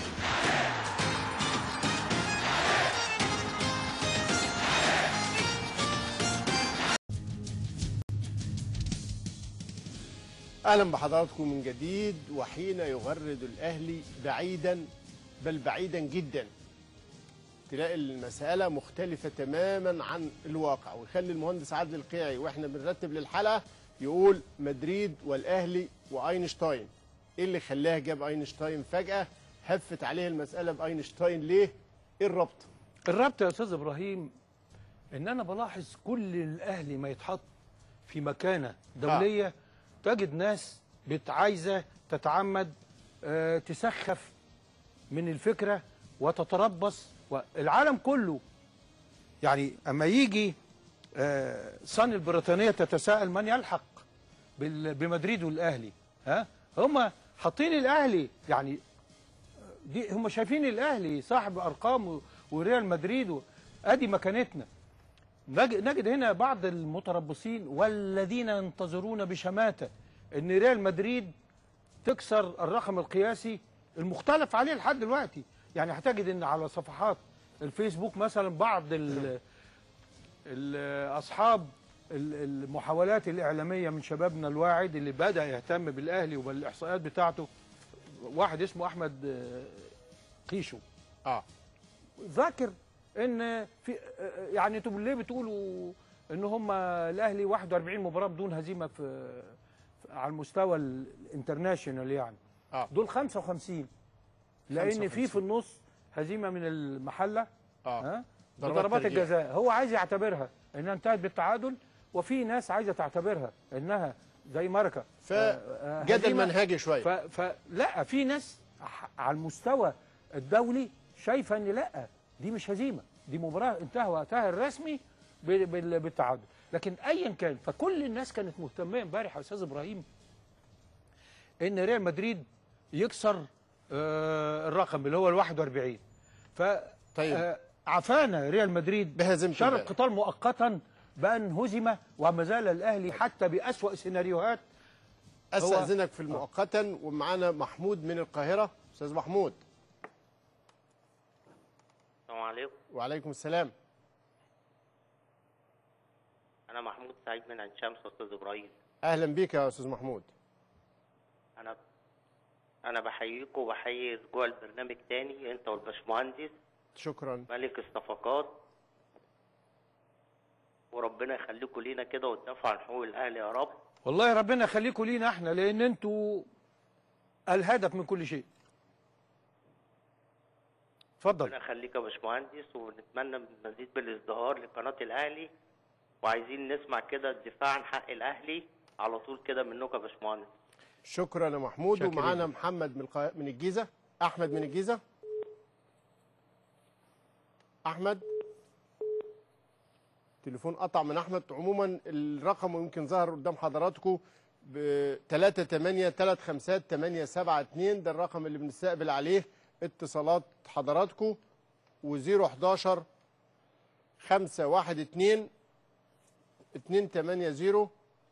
اهلا بحضراتكم من جديد وحين يغرد الاهلي بعيدا بل بعيدا جدا تلاقي المساله مختلفه تماما عن الواقع ويخلي المهندس عادل القيعي واحنا بنرتب للحلقه يقول مدريد والاهلي واينشتاين ايه اللي خلاه جاب اينشتاين فجاه هفت عليه المساله باينشتاين ليه ايه الربط الربط يا استاذ ابراهيم ان انا بلاحظ كل الاهلي ما يتحط في مكانه دوليه تجد ناس بتعايزه تتعمد آه، تسخف من الفكره وتتربص والعالم كله يعني اما يجي آه، صن البريطانيه تتساءل من يلحق بال- بمدريد والاهلي ها هم حاطين الاهلي يعني دي هم شايفين الاهلي صاحب ارقام و- وريال مدريد و- ادي مكانتنا نج- نجد هنا بعض المتربصين والذين ينتظرون بشماته ان ريال مدريد تكسر الرقم القياسي المختلف عليه لحد دلوقتي يعني هتجد ان على صفحات الفيسبوك مثلا بعض ال ال اصحاب ال- المحاولات الاعلاميه من شبابنا الواعد اللي بدا يهتم بالاهلي وبالاحصائيات بتاعته واحد اسمه احمد آه، قيشو اه ذاكر ان في آه، يعني انتوا ليه بتقولوا ان هم الاهلي 41 مباراه بدون هزيمه في في- على المستوى الانترناشونال يعني اه دول 55 لان 55. في في النص هزيمه من المحله اه ها ضربات بضربات ترجيح. الجزاء هو عايز يعتبرها انها انتهت بالتعادل وفي ناس عايزه تعتبرها انها زي ماركه فجدل منهجي شويه ف... فلا في ناس ح- على المستوى الدولي شايفه ان لا دي مش هزيمه دي مباراه انتهى وقتها الرسمي بال- بال- بالتعادل لكن ايا كان فكل الناس كانت مهتمه امبارح يا استاذ ابراهيم ان ريال مدريد يكسر آه، الرقم اللي هو ال 41 ف طيب. آه، عفانا ريال مدريد بهزيمة شر امبارح. القتال مؤقتا بان هزم وما زال الاهلي حتى باسوا سيناريوهات هو- استاذنك في المؤقتا ومعانا محمود من القاهره استاذ محمود السلام عليكم وعليكم السلام انا محمود سعيد من عين شمس استاذ ابراهيم اهلا بيك يا استاذ محمود انا انا بحييكم وبحيي رجوع البرنامج تاني انت والباشمهندس شكرا ملك الصفقات وربنا يخليكم لينا كده وتدافعوا عن حقوق الاهلي يا رب والله ربنا يخليكم لينا احنا لان انتوا الهدف من كل شيء اتفضل ربنا يخليك يا باشمهندس ونتمنى مزيد بالازدهار لقناه الاهلي وعايزين نسمع كده الدفاع عن حق الاهلي على طول كده منكم يا باشمهندس شكرا يا محمود شاكرين. ومعانا محمد من القا... من الجيزه احمد من الجيزه احمد تليفون قطع من احمد عموما الرقم يمكن ظهر قدام حضراتكم ب 3 8 3 5 8 7 2 ده الرقم اللي بنستقبل عليه اتصالات حضراتكم و011 5 1 2 2 8 0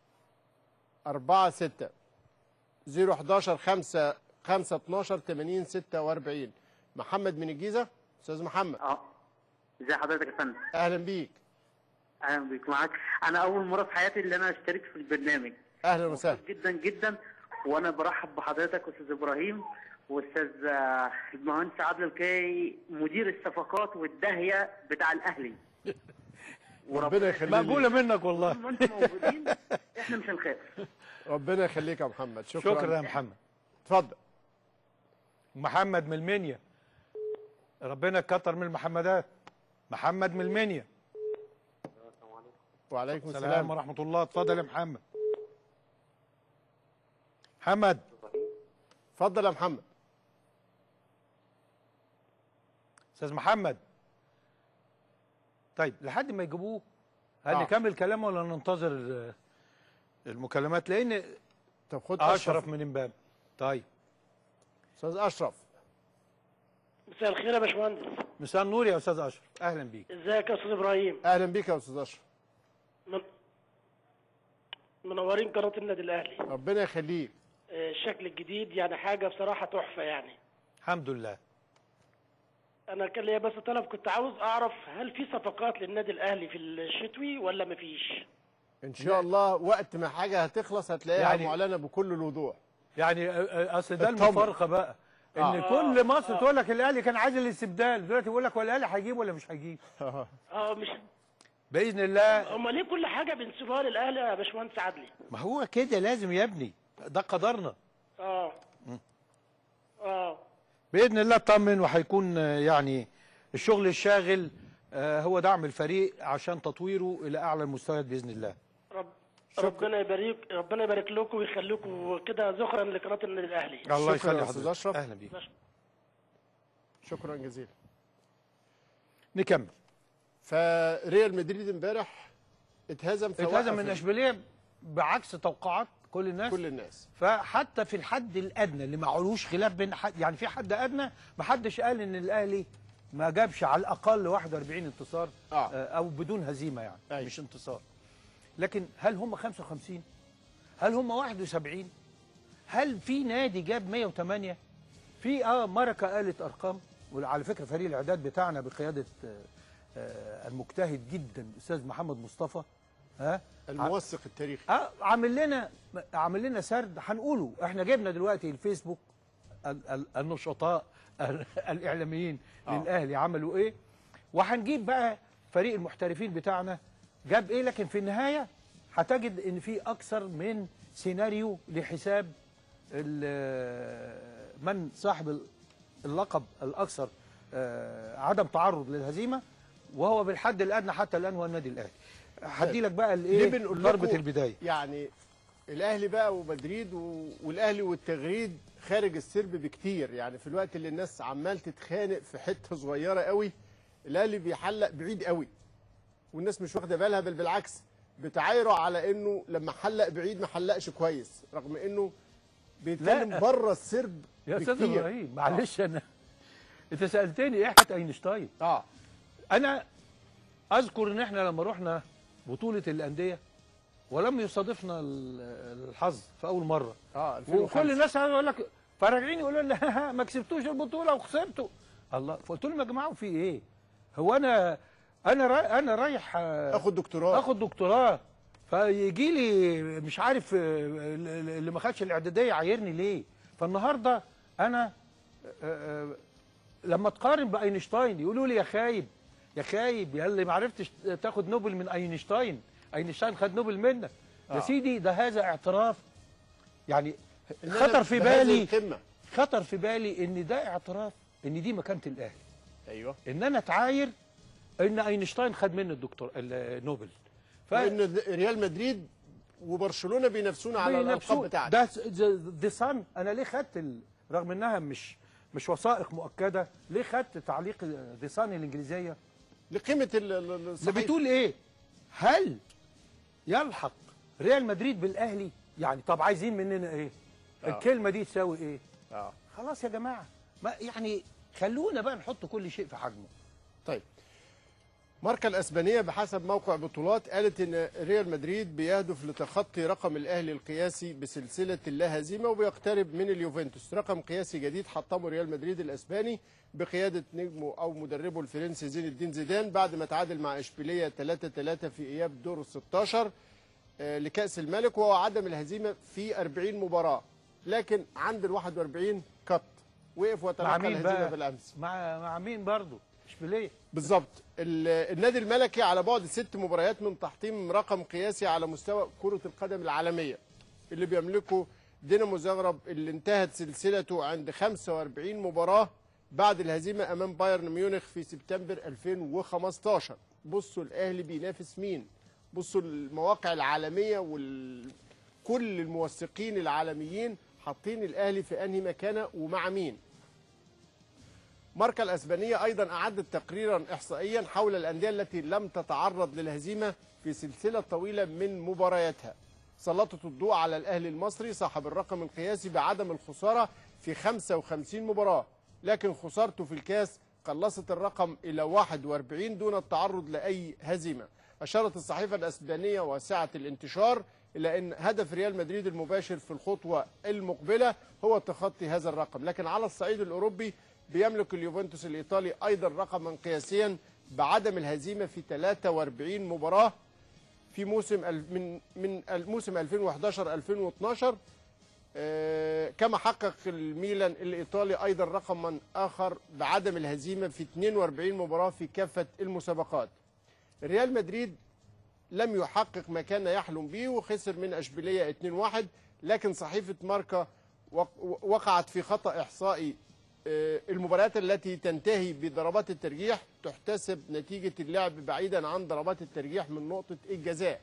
4 6 011 5 5 12 80 46 محمد من الجيزه استاذ محمد اه ازي حضرتك يا فندم اهلا بيك اهلا بيك معاك انا اول مره في حياتي اللي انا اشترك في البرنامج اهلا وسهلا جدا جدا وانا برحب بحضرتك استاذ ابراهيم واستاذ آه، المهندس عادل الكاي مدير الصفقات والداهيه بتاع الاهلي ربنا يخليك مقبوله منك والله طول ما انتم موجودين احنا مش هنخاف ربنا يخليك يا محمد شكرا شكرا يا محمد اتفضل محمد من المنيا ربنا يكتر من المحمدات محمد من المنيا وعليكم السلام السلام ورحمه الله اتفضل يا محمد محمد اتفضل يا محمد استاذ محمد طيب لحد ما يجيبوه هل آه. نكمل كلامه ولا ننتظر آه، المكالمات لان طب خد اشرف من امبابه طيب استاذ اشرف مساء الخير يا باشمهندس مساء النور يا استاذ اشرف اهلا بيك ازيك يا استاذ ابراهيم اهلا بيك يا استاذ اشرف من... منورين قناه النادي الاهلي ربنا يخليك آه، الشكل الجديد يعني حاجه بصراحه تحفه يعني الحمد لله انا كان ليا بس طلب كنت عاوز اعرف هل في صفقات للنادي الاهلي في الشتوي ولا مفيش ان شاء الله وقت ما حاجه هتخلص هتلاقيها يعني- معلنه بكل الوضوح يعني آه، آه، اصل ده اطمن. المفارقه بقى ان آه. كل مصر تقول لك الاهلي كان عايز الاستبدال دلوقتي يقول لك هو الاهلي هيجيب ولا مش هيجيب اه مش باذن الله هم ليه كل حاجه بينسبوها للاهلي يا باشمهندس عدلي ما هو كده لازم يا ابني ده قدرنا اه اه باذن الله اطمن وهيكون آه، يعني الشغل الشاغل آه، هو دعم الفريق عشان تطويره الى اعلى المستويات باذن الله رب ربنا يبارك ربنا يبارك لكم ويخليكم كده ذخرا لقناه النادي الاهلي الله شكرا يخلي يا استاذ حضرتك اشرف اهلا بيك شكرا جزيلا نكمل فريال مدريد امبارح اتهزم اتهزم فوقف من اشبيليه بعكس توقعات كل الناس كل الناس فحتى في الحد الادنى اللي ما علوش خلاف بين حد يعني في حد ادنى ما حدش قال ان الاهلي ما جابش على الاقل 41 انتصار آه. آه، او بدون هزيمه يعني أيوة. مش انتصار لكن هل هم 55 هل هم 71 هل في نادي جاب 108 في اه مركه قالت ارقام وعلى فكره فريق الاعداد بتاعنا بقياده آه، آه، المجتهد جدا الاستاذ محمد مصطفى ها الموثق التاريخي اه عامل لنا عامل لنا سرد هنقوله احنا جبنا دلوقتي الفيسبوك ال- ال- النشطاء ال- الاعلاميين آه. للاهلي عملوا ايه وهنجيب بقى فريق المحترفين بتاعنا جاب ايه لكن في النهايه هتجد ان في اكثر من سيناريو لحساب ال- من صاحب ال- اللقب الاكثر آه، عدم تعرض للهزيمه وهو بالحد الادنى حتى الان هو النادي الاهلي هدي لك بقى ليه الايه بنقول ضربه لكم البدايه يعني الاهلي بقى ومدريد و... والاهلي والتغريد خارج السرب بكتير يعني في الوقت اللي الناس عمال تتخانق في حته صغيره قوي الاهلي بيحلق بعيد قوي والناس مش واخده بالها بل بالعكس بتعايروا على انه لما حلق بعيد ما حلقش كويس رغم انه بيتكلم لا. بره السرب يا استاذ بكتير. ابراهيم معلش انا انت سالتني ايه حكايه اينشتاين اه انا اذكر ان احنا لما رحنا بطوله الانديه ولم يصادفنا ال- الحظ في اول مره اه 2005. وكل الناس يقول لك فراجعين يقولوا لنا ما كسبتوش البطوله وخسرتوا الله فقلت لهم يا جماعه في ايه هو انا انا رايح انا رايح آه، اخد دكتوراه اخد دكتوراه فيجي لي مش عارف آه، اللي ما خدش الاعداديه عايرني ليه فالنهارده انا آه، آه، لما تقارن باينشتاين يقولوا لي يا خايب يا خايب يا اللي ما عرفتش تاخد نوبل من اينشتاين اينشتاين خد نوبل منك يا آه. سيدي ده هذا اعتراف يعني إن أنا خطر في بهذه بالي القمة. خطر في بالي ان ده اعتراف ان دي مكانه الاهلي ايوه ان انا اتعاير ان اينشتاين خد مني الدكتور النوبل ف... فان ريال مدريد وبرشلونه بينافسونا على الالقاب بتاعتي ده دي صن انا ليه خدت ال... رغم انها مش مش وثائق مؤكده ليه خدت تعليق دي صن الانجليزيه لقيمه ال- ال- اللي الصحيح بتقول ايه هل يلحق ريال مدريد بالاهلي يعني طب عايزين مننا ايه آه. الكلمه دي تساوي ايه اه خلاص يا جماعه ما يعني خلونا بقى نحط كل شيء في حجمه طيب ماركا الاسبانيه بحسب موقع بطولات قالت ان ريال مدريد بيهدف لتخطي رقم الاهلي القياسي بسلسله اللا هزيمه وبيقترب من اليوفنتوس رقم قياسي جديد حطمه ريال مدريد الاسباني بقياده نجمه او مدربه الفرنسي زين الدين زيدان بعد ما تعادل مع اشبيليه 3 3 في اياب دور ال 16 آه، لكاس الملك وهو عدم الهزيمه في 40 مباراه لكن عند ال 41 كت وقف مع وتلقى مين الهزيمه بقى بالامس مع مع مين برضه اشبيليه بالظبط ال- النادي الملكي على بعد ست مباريات من تحطيم رقم قياسي على مستوى كرة القدم العالمية اللي بيملكه دينامو زغرب اللي انتهت سلسلته عند 45 مباراة بعد الهزيمة أمام بايرن ميونخ في سبتمبر 2015 بصوا الأهلي بينافس مين بصوا المواقع العالمية وكل الموثقين العالميين حاطين الأهلي في أنهي مكانة ومع مين ماركا الأسبانية أيضا أعدت تقريرا إحصائيا حول الأندية التي لم تتعرض للهزيمة في سلسلة طويلة من مبارياتها سلطت الضوء على الأهلي المصري صاحب الرقم القياسي بعدم الخسارة في 55 مباراة لكن خسارته في الكاس قلصت الرقم إلى 41 دون التعرض لأي هزيمة أشارت الصحيفة الأسبانية واسعة الانتشار إلى أن هدف ريال مدريد المباشر في الخطوة المقبلة هو تخطي هذا الرقم لكن على الصعيد الأوروبي بيملك اليوفنتوس الإيطالي أيضا رقما قياسيا بعدم الهزيمة في 43 مباراة في موسم ال- من من الموسم 2011 2012 آه، كما حقق الميلان الايطالي ايضا رقما اخر بعدم الهزيمه في 42 مباراه في كافه المسابقات. ريال مدريد لم يحقق ما كان يحلم به وخسر من اشبيليه 2-1 لكن صحيفه ماركا وق- وقعت في خطا احصائي آه، المباريات التي تنتهي بضربات الترجيح تحتسب نتيجه اللعب بعيدا عن ضربات الترجيح من نقطه الجزاء.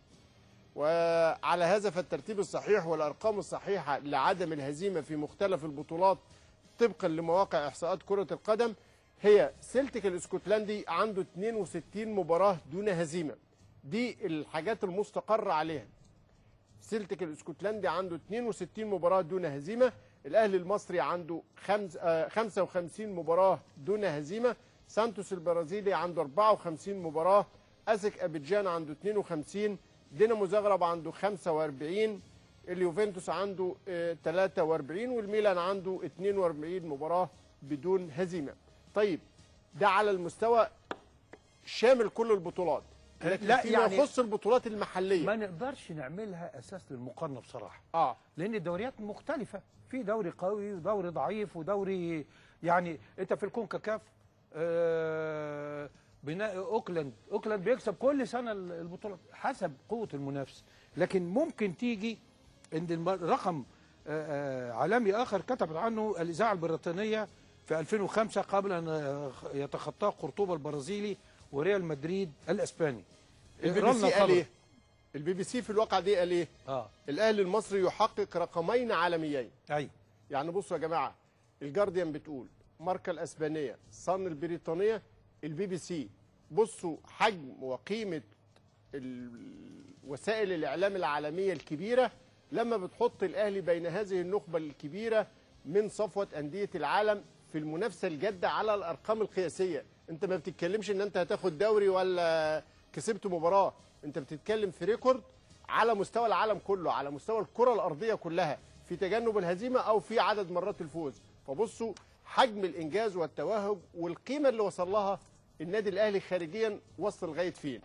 وعلى هذا فالترتيب الصحيح والارقام الصحيحه لعدم الهزيمه في مختلف البطولات طبقا لمواقع احصاءات كره القدم هي سيلتيك الاسكتلندي عنده 62 مباراه دون هزيمه دي الحاجات المستقر عليها سيلتيك الاسكتلندي عنده 62 مباراه دون هزيمه الاهلي المصري عنده خمس آه 55 مباراه دون هزيمه سانتوس البرازيلي عنده 54 مباراه اسك ابيجان عنده 52 دينامو زغرب عنده 45 اليوفنتوس عنده آه، 43 والميلان عنده 42 مباراه بدون هزيمه طيب ده على المستوى شامل كل البطولات لكن لا، فيما يعني- يخص البطولات المحليه ما نقدرش نعملها اساس للمقارنه بصراحه اه لان الدوريات مختلفه في دوري قوي ودوري ضعيف ودوري يعني انت في الكونكاكاف آه بناء اوكلاند اوكلاند بيكسب كل سنه البطوله حسب قوه المنافسه لكن ممكن تيجي عند الم- رقم آه، آه، عالمي اخر كتبت عنه الاذاعه البريطانيه في 2005 قبل ان آه، يتخطاه قرطبه البرازيلي وريال مدريد الاسباني البي بي اقرا سي لنا قال الخبر. ايه البي بي سي في الواقع دي قال ايه اه الاهلي المصري يحقق رقمين عالميين ايوه يعني بصوا يا جماعه الجارديان بتقول ماركا الاسبانيه صن البريطانيه البي بي سي بصوا حجم وقيمه ال- وسائل الاعلام العالميه الكبيره لما بتحط الاهلي بين هذه النخبه الكبيره من صفوه انديه العالم في المنافسه الجاده على الارقام القياسيه انت ما بتتكلمش ان انت هتاخد دوري ولا كسبت مباراه انت بتتكلم في ريكورد على مستوى العالم كله على مستوى الكره الارضيه كلها في تجنب الهزيمه او في عدد مرات الفوز فبصوا حجم الانجاز والتوهج والقيمه اللي وصل لها النادي الاهلي خارجيا وصل لغايه فين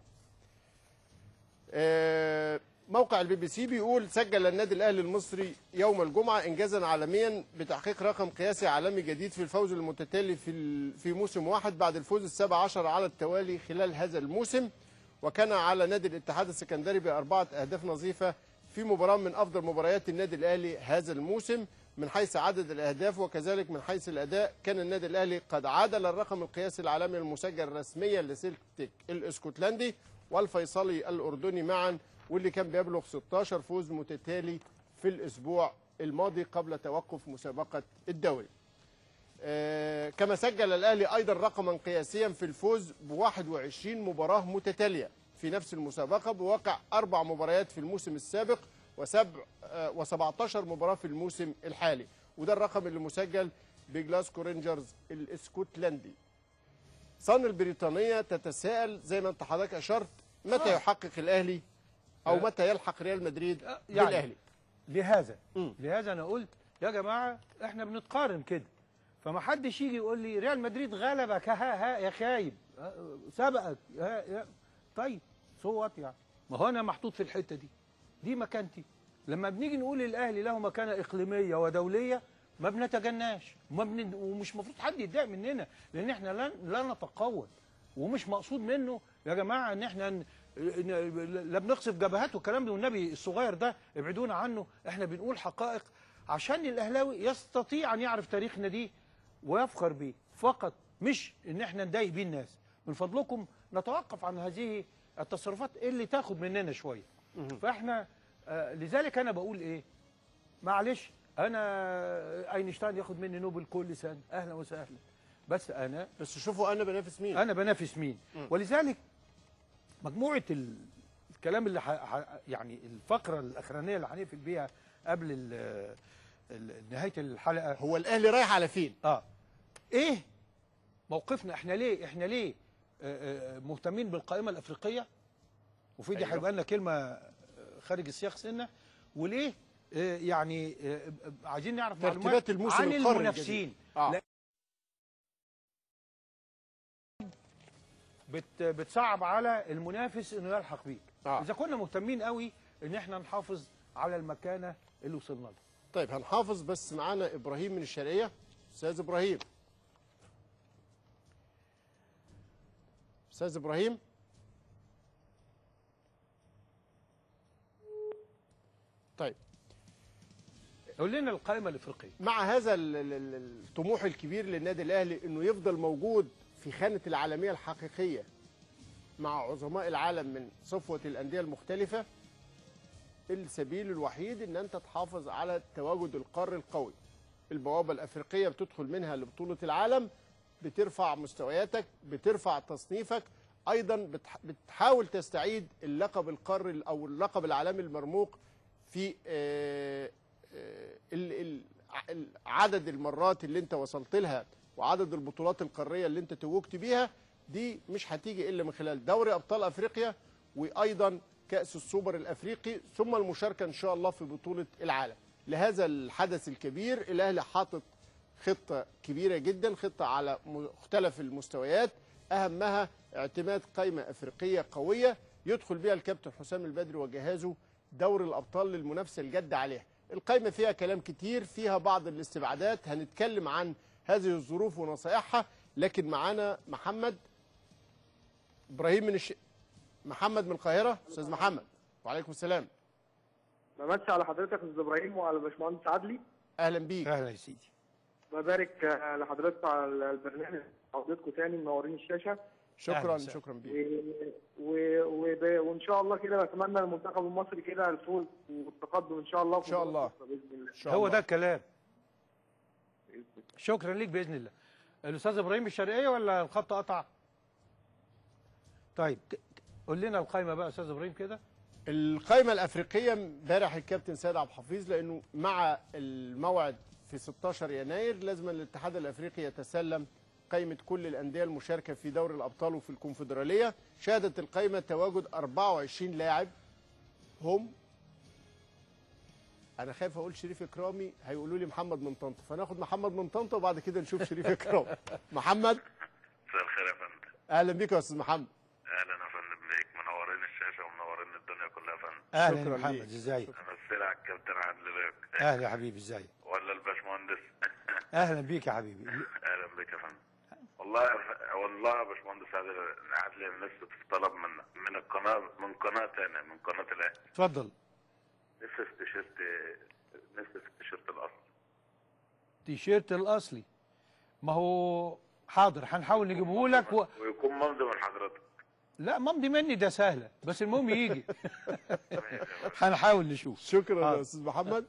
آه، موقع البي بي سي بيقول سجل النادي الاهلي المصري يوم الجمعه انجازا عالميا بتحقيق رقم قياسي عالمي جديد في الفوز المتتالي في ال- في موسم واحد بعد الفوز السابع عشر على التوالي خلال هذا الموسم وكان على نادي الاتحاد السكندري باربعه اهداف نظيفه في مباراه من افضل مباريات النادي الاهلي هذا الموسم من حيث عدد الاهداف وكذلك من حيث الاداء كان النادي الاهلي قد عادل الرقم القياسي العالمي المسجل رسميا لسلتيك الاسكتلندي والفيصلي الاردني معا واللي كان بيبلغ 16 فوز متتالي في الاسبوع الماضي قبل توقف مسابقه الدوري. آه، كما سجل الاهلي ايضا رقما قياسيا في الفوز ب 21 مباراه متتاليه في نفس المسابقه بواقع اربع مباريات في الموسم السابق وسبع آه، و17 مباراه في الموسم الحالي وده الرقم اللي مسجل بجلاسكو رينجرز الاسكتلندي. صن البريطانيه تتساءل زي ما انت حضرتك اشرت متى آه. يحقق الاهلي او آه. متى يلحق ريال مدريد يعني بالاهلي لهذا لهذا انا قلت يا جماعه احنا بنتقارن كده فما حدش يجي يقول لي ريال مدريد غلبك ها ها يا خايب ها، سبقك ها يا طيب صوت يعني ما هو انا محطوط في الحته دي دي مكانتي لما بنيجي نقول الاهلي له مكانه اقليميه ودوليه ما بنتجناش وما بن... ومش المفروض حد يتضايق مننا لان احنا لا لا نتقول ومش مقصود منه يا جماعه ان احنا ن- لا بنقصف جبهات والكلام ده والنبي الصغير ده ابعدونا عنه احنا بنقول حقائق عشان الاهلاوي يستطيع ان يعرف تاريخ ناديه ويفخر بيه فقط مش ان احنا نضايق بيه الناس من فضلكم نتوقف عن هذه التصرفات اللي تاخد مننا شويه فاحنا آه لذلك انا بقول ايه معلش انا اينشتاين ياخد مني نوبل كل سنه اهلا وسهلا بس انا بس شوفوا انا بنافس مين انا بنافس مين مم. ولذلك مجموعه ال... الكلام اللي ح... ح... يعني الفقره الاخرانيه اللي هنقفل بيها قبل ال... ال... نهايه الحلقه هو الاهلي رايح على فين اه ايه موقفنا احنا ليه احنا ليه آه، آه، مهتمين بالقائمه الافريقيه وفي دي أيوة. هيبقى لنا كلمه آه، خارج السياق سنه وليه آه، يعني آه، عايزين نعرف ترتيبات معلومات الموسم عن القاري المنافسين الجديد. آه. لا- بت بتصعب على المنافس انه يلحق بيك آه. اذا كنا مهتمين قوي ان احنا نحافظ على المكانه اللي وصلنا لها طيب هنحافظ بس معانا ابراهيم من الشرقيه استاذ ابراهيم استاذ ابراهيم طيب قول لنا القائمه الافريقيه مع هذا ال- ال- ال- الطموح الكبير للنادي الاهلي انه يفضل موجود في خانه العالميه الحقيقيه مع عظماء العالم من صفوه الانديه المختلفه السبيل الوحيد ان انت تحافظ على تواجد القار القوي البوابه الافريقيه بتدخل منها لبطوله العالم بترفع مستوياتك بترفع تصنيفك ايضا بتح- بتحاول تستعيد اللقب القاري او اللقب العالمي المرموق في آه، آه، ال- ال- ال- عدد المرات اللي انت وصلت لها وعدد البطولات القاريه اللي انت توجت بيها دي مش هتيجي الا من خلال دوري ابطال افريقيا وايضا كاس السوبر الافريقي ثم المشاركه ان شاء الله في بطوله العالم لهذا الحدث الكبير الاهلي حاطط خطه كبيره جدا خطه على مختلف المستويات اهمها اعتماد قائمه افريقيه قويه يدخل بها الكابتن حسام البدري وجهازه دوري الابطال للمنافسه الجاده عليها القائمه فيها كلام كتير فيها بعض الاستبعادات هنتكلم عن هذه الظروف ونصائحها لكن معانا محمد ابراهيم من الش... محمد من القاهره استاذ محمد وعليكم السلام بمسي على حضرتك استاذ ابراهيم وعلى باشمهندس عدلي اهلا بيك اهلا يا سيدي ببارك آه، لحضرتك على البرنامج حضرتكم تاني منورين الشاشه شكرا شكرا بيك و... و... وب... وان شاء الله كده بتمنى المنتخب المصري كده الفوز والتقدم ان شاء الله ان شاء الله. باذن الله هو ده الكلام شكرا ليك باذن الله الاستاذ ابراهيم الشرقيه ولا الخط قطع طيب ت- ت- قول لنا القائمه بقى يا استاذ ابراهيم كده القائمه الافريقيه امبارح الكابتن سيد عبد الحفيظ لانه مع الموعد في 16 يناير لازم الاتحاد الافريقي يتسلم قائمه كل الانديه المشاركه في دوري الابطال وفي الكونفدراليه شهدت القائمه تواجد 24 لاعب هم انا خايف اقول شريف اكرامي هيقولوا لي محمد من طنطا فناخد محمد من طنطا وبعد كده نشوف شريف اكرامي محمد مساء الخير يا فندم اهلا بيك يا استاذ محمد اهلا يا فندم بيك منورين الشاشه ومنورين الدنيا كلها يا فندم اهلا شكراً يا محمد ليك. ازيك امثل على الكابتن عادل بيك اهلا يا حبيبي ازيك ولا الباشمهندس اهلا بيك يا حبيبي اهلا بك يا فندم والله يا ف... والله يا باشمهندس عادل عادل نفسي في طلب من من القناه من قناه تانية من قناه الاهلي اتفضل نفسي في تيشيرت نفسي في التيشيرت الاصلي تيشيرت الاصلي ما هو حاضر هنحاول نجيبه لك و... ويكون ممضي من حضرتك لا ممضي مني ده سهله بس المهم يجي هنحاول نشوف شكرا يا حاضر. استاذ محمد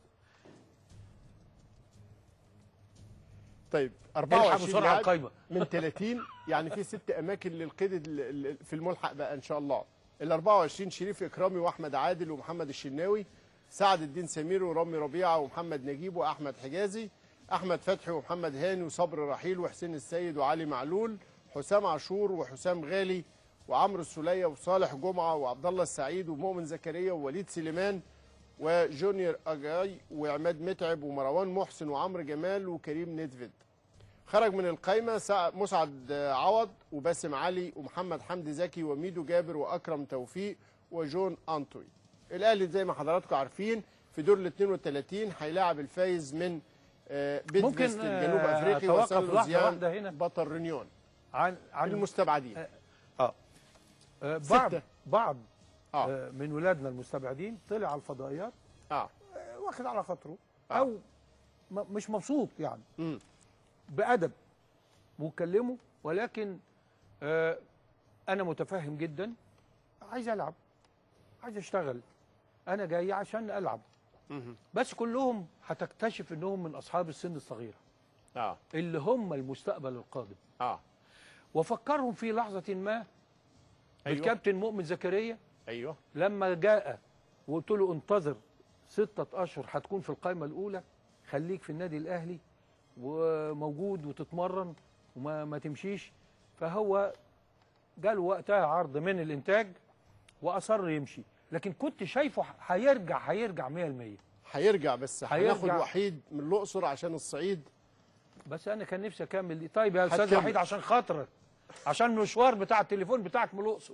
طيب الحق 24 بسرعة لاعب القايمة. من 30 يعني في ست اماكن للقيد ال- ال- في الملحق بقى ان شاء الله ال 24 شريف اكرامي واحمد عادل ومحمد الشناوي سعد الدين سمير ورامي ربيعه ومحمد نجيب واحمد حجازي احمد فتحي ومحمد هاني وصبر رحيل وحسين السيد وعلي معلول حسام عاشور وحسام غالي وعمرو السوليه وصالح جمعه وعبد الله السعيد ومؤمن زكريا ووليد سليمان وجونيور اجاي وعماد متعب ومروان محسن وعمرو جمال وكريم ندفد خرج من القايمه سع- مسعد عوض وباسم علي ومحمد حمدي زكي وميدو جابر واكرم توفيق وجون انطوي الاهلي زي ما حضراتكم عارفين في دور ال 32 هيلاعب الفايز من آه، بيت ممكن، فيست الجنوب آه، افريقي أتوقف وسان لحظة لوزيان واحدة هنا. بطل رينيون عن عن المستبعدين اه آه، بعض ستة. بعض آه. من ولادنا المستبعدين طلع على الفضائيات اه واخد على خاطره او م- مش مبسوط يعني بادب وكلمه ولكن آه انا متفهم جدا عايز العب عايز اشتغل انا جاي عشان العب بس كلهم هتكتشف انهم من اصحاب السن الصغيره اه اللي هم المستقبل القادم اه وفكرهم في لحظه ما أيوة. بالكابتن مؤمن زكريا ايوه لما جاء وقلت له انتظر ستة أشهر هتكون في القائمة الأولى خليك في النادي الأهلي وموجود وتتمرن وما ما تمشيش فهو جاله وقتها عرض من الإنتاج وأصر يمشي لكن كنت شايفه هيرجع هيرجع 100% هيرجع بس هناخد هيرجع. وحيد من الاقصر عشان الصعيد بس أنا كان نفسي أكمل دي طيب يا أستاذ هتكمل. وحيد عشان خاطرك عشان المشوار بتاع التليفون بتاعك من الأقصر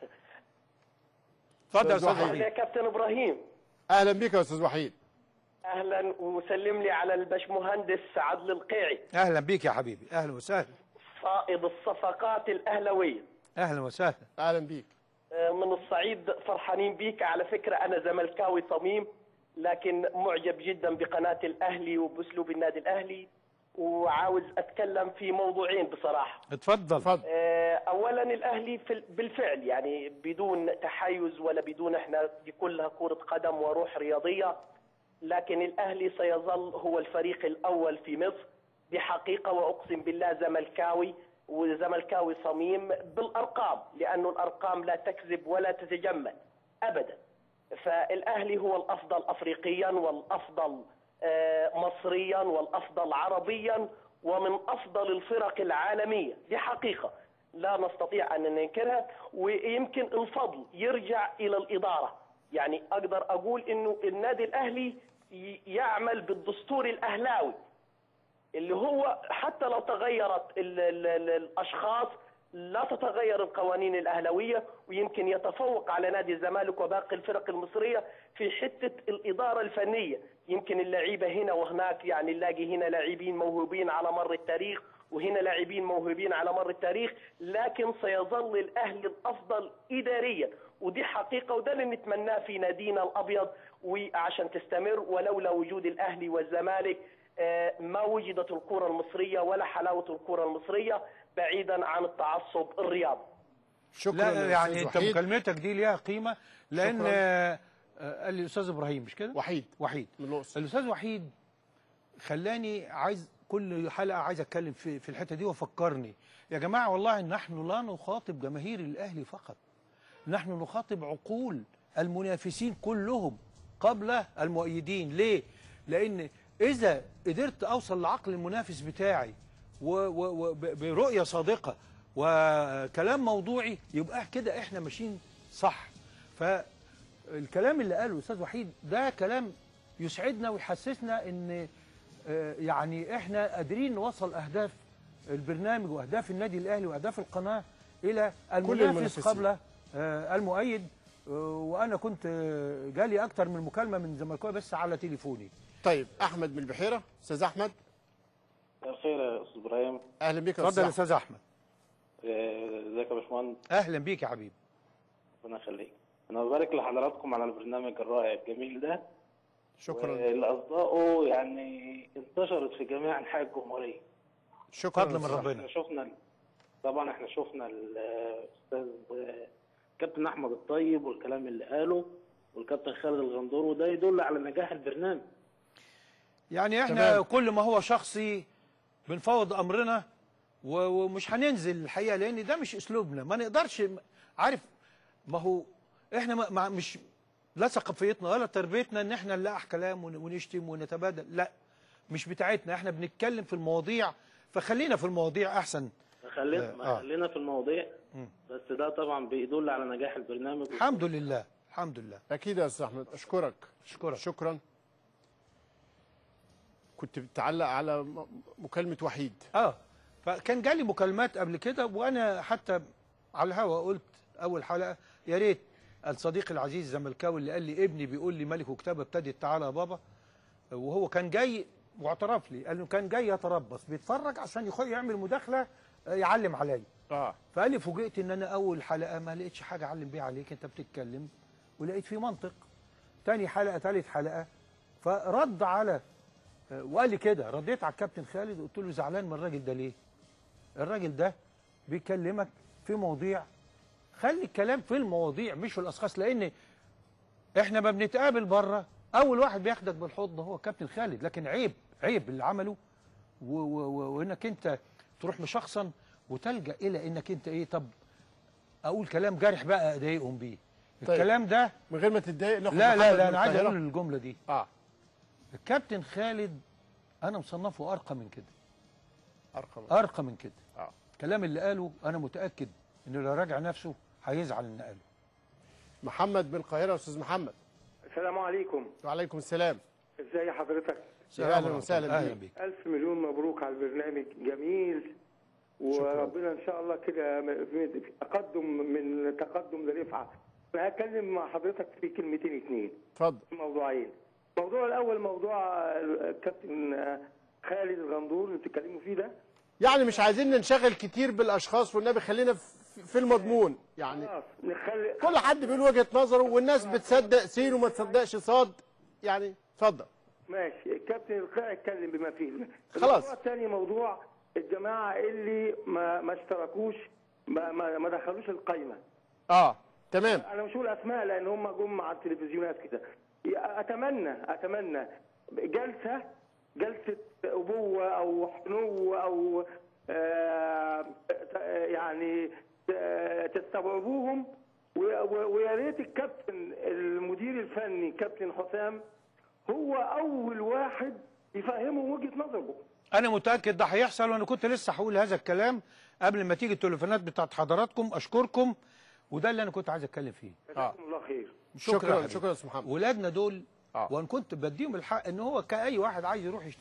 اتفضل يا أستاذ وحيد. وحيد يا كابتن ابراهيم اهلا بك يا استاذ وحيد اهلا وسلم لي على البشمهندس عدل القيعي أهلا بيك يا حبيبي أهلا وسهلا صائد الصفقات الاهلاويه أهلا وسهلا اهلا بيك آه، من الصعيد فرحانين بيك على فكره انا زملكاوي صميم لكن معجب جدا بقناه الاهلي وباسلوب النادي الاهلي وعاوز اتكلم في موضوعين بصراحه اتفضل اتفضل آه، اولا الاهلي في بالفعل يعني بدون تحيز ولا بدون احنا دي كلها كره قدم وروح رياضيه لكن الاهلي سيظل هو الفريق الاول في مصر دي حقيقه واقسم بالله زملكاوي وزملكاوي صميم بالارقام لانه الارقام لا تكذب ولا تتجمل ابدا فالاهلي هو الافضل افريقيا والافضل آه، مصريا والافضل عربيا ومن افضل الفرق العالميه دي حقيقه لا نستطيع ان ننكرها ويمكن الفضل يرجع الى الاداره يعني اقدر اقول انه النادي الاهلي ي- يعمل بالدستور الاهلاوي اللي هو حتى لو تغيرت ال ال ال الاشخاص لا تتغير القوانين الاهلاويه ويمكن يتفوق على نادي الزمالك وباقي الفرق المصريه في حته الاداره الفنيه يمكن اللعيبه هنا وهناك يعني نلاقي هنا لاعبين موهوبين على مر التاريخ وهنا لاعبين موهوبين على مر التاريخ لكن سيظل الاهلي الافضل اداريا ودي حقيقه وده اللي نتمناه في نادينا الابيض وعشان تستمر ولولا وجود الاهلي والزمالك آه، ما وجدت الكره المصريه ولا حلاوه الكره المصريه بعيدا عن التعصب الرياضي شكرا لا يا يعني أستاذ انت وحيد. مكالمتك دي ليها قيمه لان شكراً. آه، آه، قال لي الاستاذ ابراهيم مش كده وحيد وحيد من الاقصر الاستاذ وحيد خلاني عايز كل حلقه عايز اتكلم في في الحته دي وفكرني يا جماعه والله نحن لا نخاطب جماهير الاهلي فقط نحن نخاطب عقول المنافسين كلهم قبل المؤيدين ليه لان اذا قدرت اوصل لعقل المنافس بتاعي و- و- و- ب- برؤيه صادقه وكلام موضوعي يبقى كده احنا ماشيين صح فالكلام اللي قاله الاستاذ وحيد ده كلام يسعدنا ويحسسنا ان آه، يعني احنا قادرين نوصل اهداف البرنامج واهداف النادي الاهلي واهداف القناه الى المنافس المنافسين. قبل آه، المؤيد آه، وانا كنت آه، جالي اكتر من مكالمه من زملكاويه بس على تليفوني طيب احمد من البحيره استاذ احمد الخير يا استاذ ابراهيم اهلا بك يا اتفضل يا استاذ استاذ احمد آه، ازيك يا باشمهندس اهلا بيك يا حبيبي ربنا يخليك انا ببارك لحضراتكم على البرنامج الرائع الجميل ده شكرا اللي اصداؤه يعني انتشرت في جميع انحاء الجمهوريه شكرا فضل من أستاذ ربنا. احنا شفنا طبعا احنا شفنا الاستاذ كابتن احمد الطيب والكلام اللي قاله والكابتن خالد الغندور وده يدل على نجاح البرنامج يعني احنا تمام. كل ما هو شخصي بنفوض امرنا و- ومش هننزل الحقيقه لان ده مش اسلوبنا ما نقدرش عارف ما هو احنا ما ما- مش لا ثقافتنا ولا تربيتنا ان احنا نلقح كلام ون- ونشتم ونتبادل لا مش بتاعتنا احنا بنتكلم في المواضيع فخلينا في المواضيع احسن خلينا آه. ما خلينا في المواضيع مم. بس ده طبعا بيدل على نجاح البرنامج الحمد لله الحمد لله اكيد يا استاذ احمد اشكرك اشكرك شكرا كنت بتعلق على م- مكالمه وحيد اه فكان جالي مكالمات قبل كده وانا حتى على الهوا قلت اول حلقه يا ريت الصديق العزيز الزملكاوي اللي قال لي ابني بيقول لي ملك وكتابه ابتدت تعالى يا بابا وهو كان جاي واعترف لي قال له كان جاي يتربص بيتفرج عشان يخ- يعمل مداخله آه، يعلم عليا اه فقال لي فوجئت ان انا اول حلقه ما لقيتش حاجه اعلم بيها عليك انت بتتكلم ولقيت في منطق تاني حلقه تالت حلقه فرد على آه، وقال لي كده رديت على الكابتن خالد قلت له زعلان من الراجل ده ليه الراجل ده بيكلمك في مواضيع خلي الكلام في المواضيع مش في الاشخاص لان احنا ما بنتقابل بره اول واحد بياخدك بالحضن هو كابتن خالد لكن عيب عيب اللي عمله و- و- و- وانك انت تروح مشخصا وتلجا الى انك انت ايه طب اقول كلام جارح بقى اضايقهم بيه طيب. الكلام ده من غير ما تتضايق ناخد لا لا محمد لا من انا عايز القاهرة. اقول الجمله دي اه الكابتن خالد انا مصنفه ارقى من كده ارقى من ارقى من كده اه الكلام اللي قاله انا متاكد انه لو راجع نفسه هيزعل ان قاله محمد من القاهره استاذ محمد السلام عليكم وعليكم السلام ازي حضرتك يا اهلا وسهلا بيك الف مليون مبروك على البرنامج جميل وربنا ان شاء الله كده م- في تقدم من تقدم لرفعه انا هتكلم مع حضرتك في كلمتين اتنين اتفضل موضوعين الموضوع الاول موضوع الكابتن خالد الغندور اللي بتتكلموا فيه ده يعني مش عايزين ننشغل كتير بالاشخاص والنبي خلينا في في المضمون يعني خلاص نخلي كل حد بيقول وجهه نظره والناس بتصدق سين وما تصدقش صاد يعني اتفضل ماشي الكابتن القاع اتكلم بما فيه خلاص. الموضوع الثاني موضوع الجماعه اللي ما ما اشتركوش ما ما, ما دخلوش القايمه اه تمام انا مش هقول اسماء لان هم جم على التلفزيونات كده اتمنى اتمنى جلسه جلسه ابوه او حنو او آه يعني آه، تستوعبوهم و- و- ويا ريت الكابتن المدير الفني كابتن حسام هو اول واحد يفهمهم وجهه نظره انا متاكد ده هيحصل وانا كنت لسه هقول هذا الكلام قبل ما تيجي التليفونات بتاعت حضراتكم اشكركم وده اللي انا كنت عايز اتكلم فيه جزاكم الله خير شكرا حبيبي. شكرا يا استاذ محمد ولادنا دول وانا كنت بديهم الحق ان هو كاي واحد عايز يروح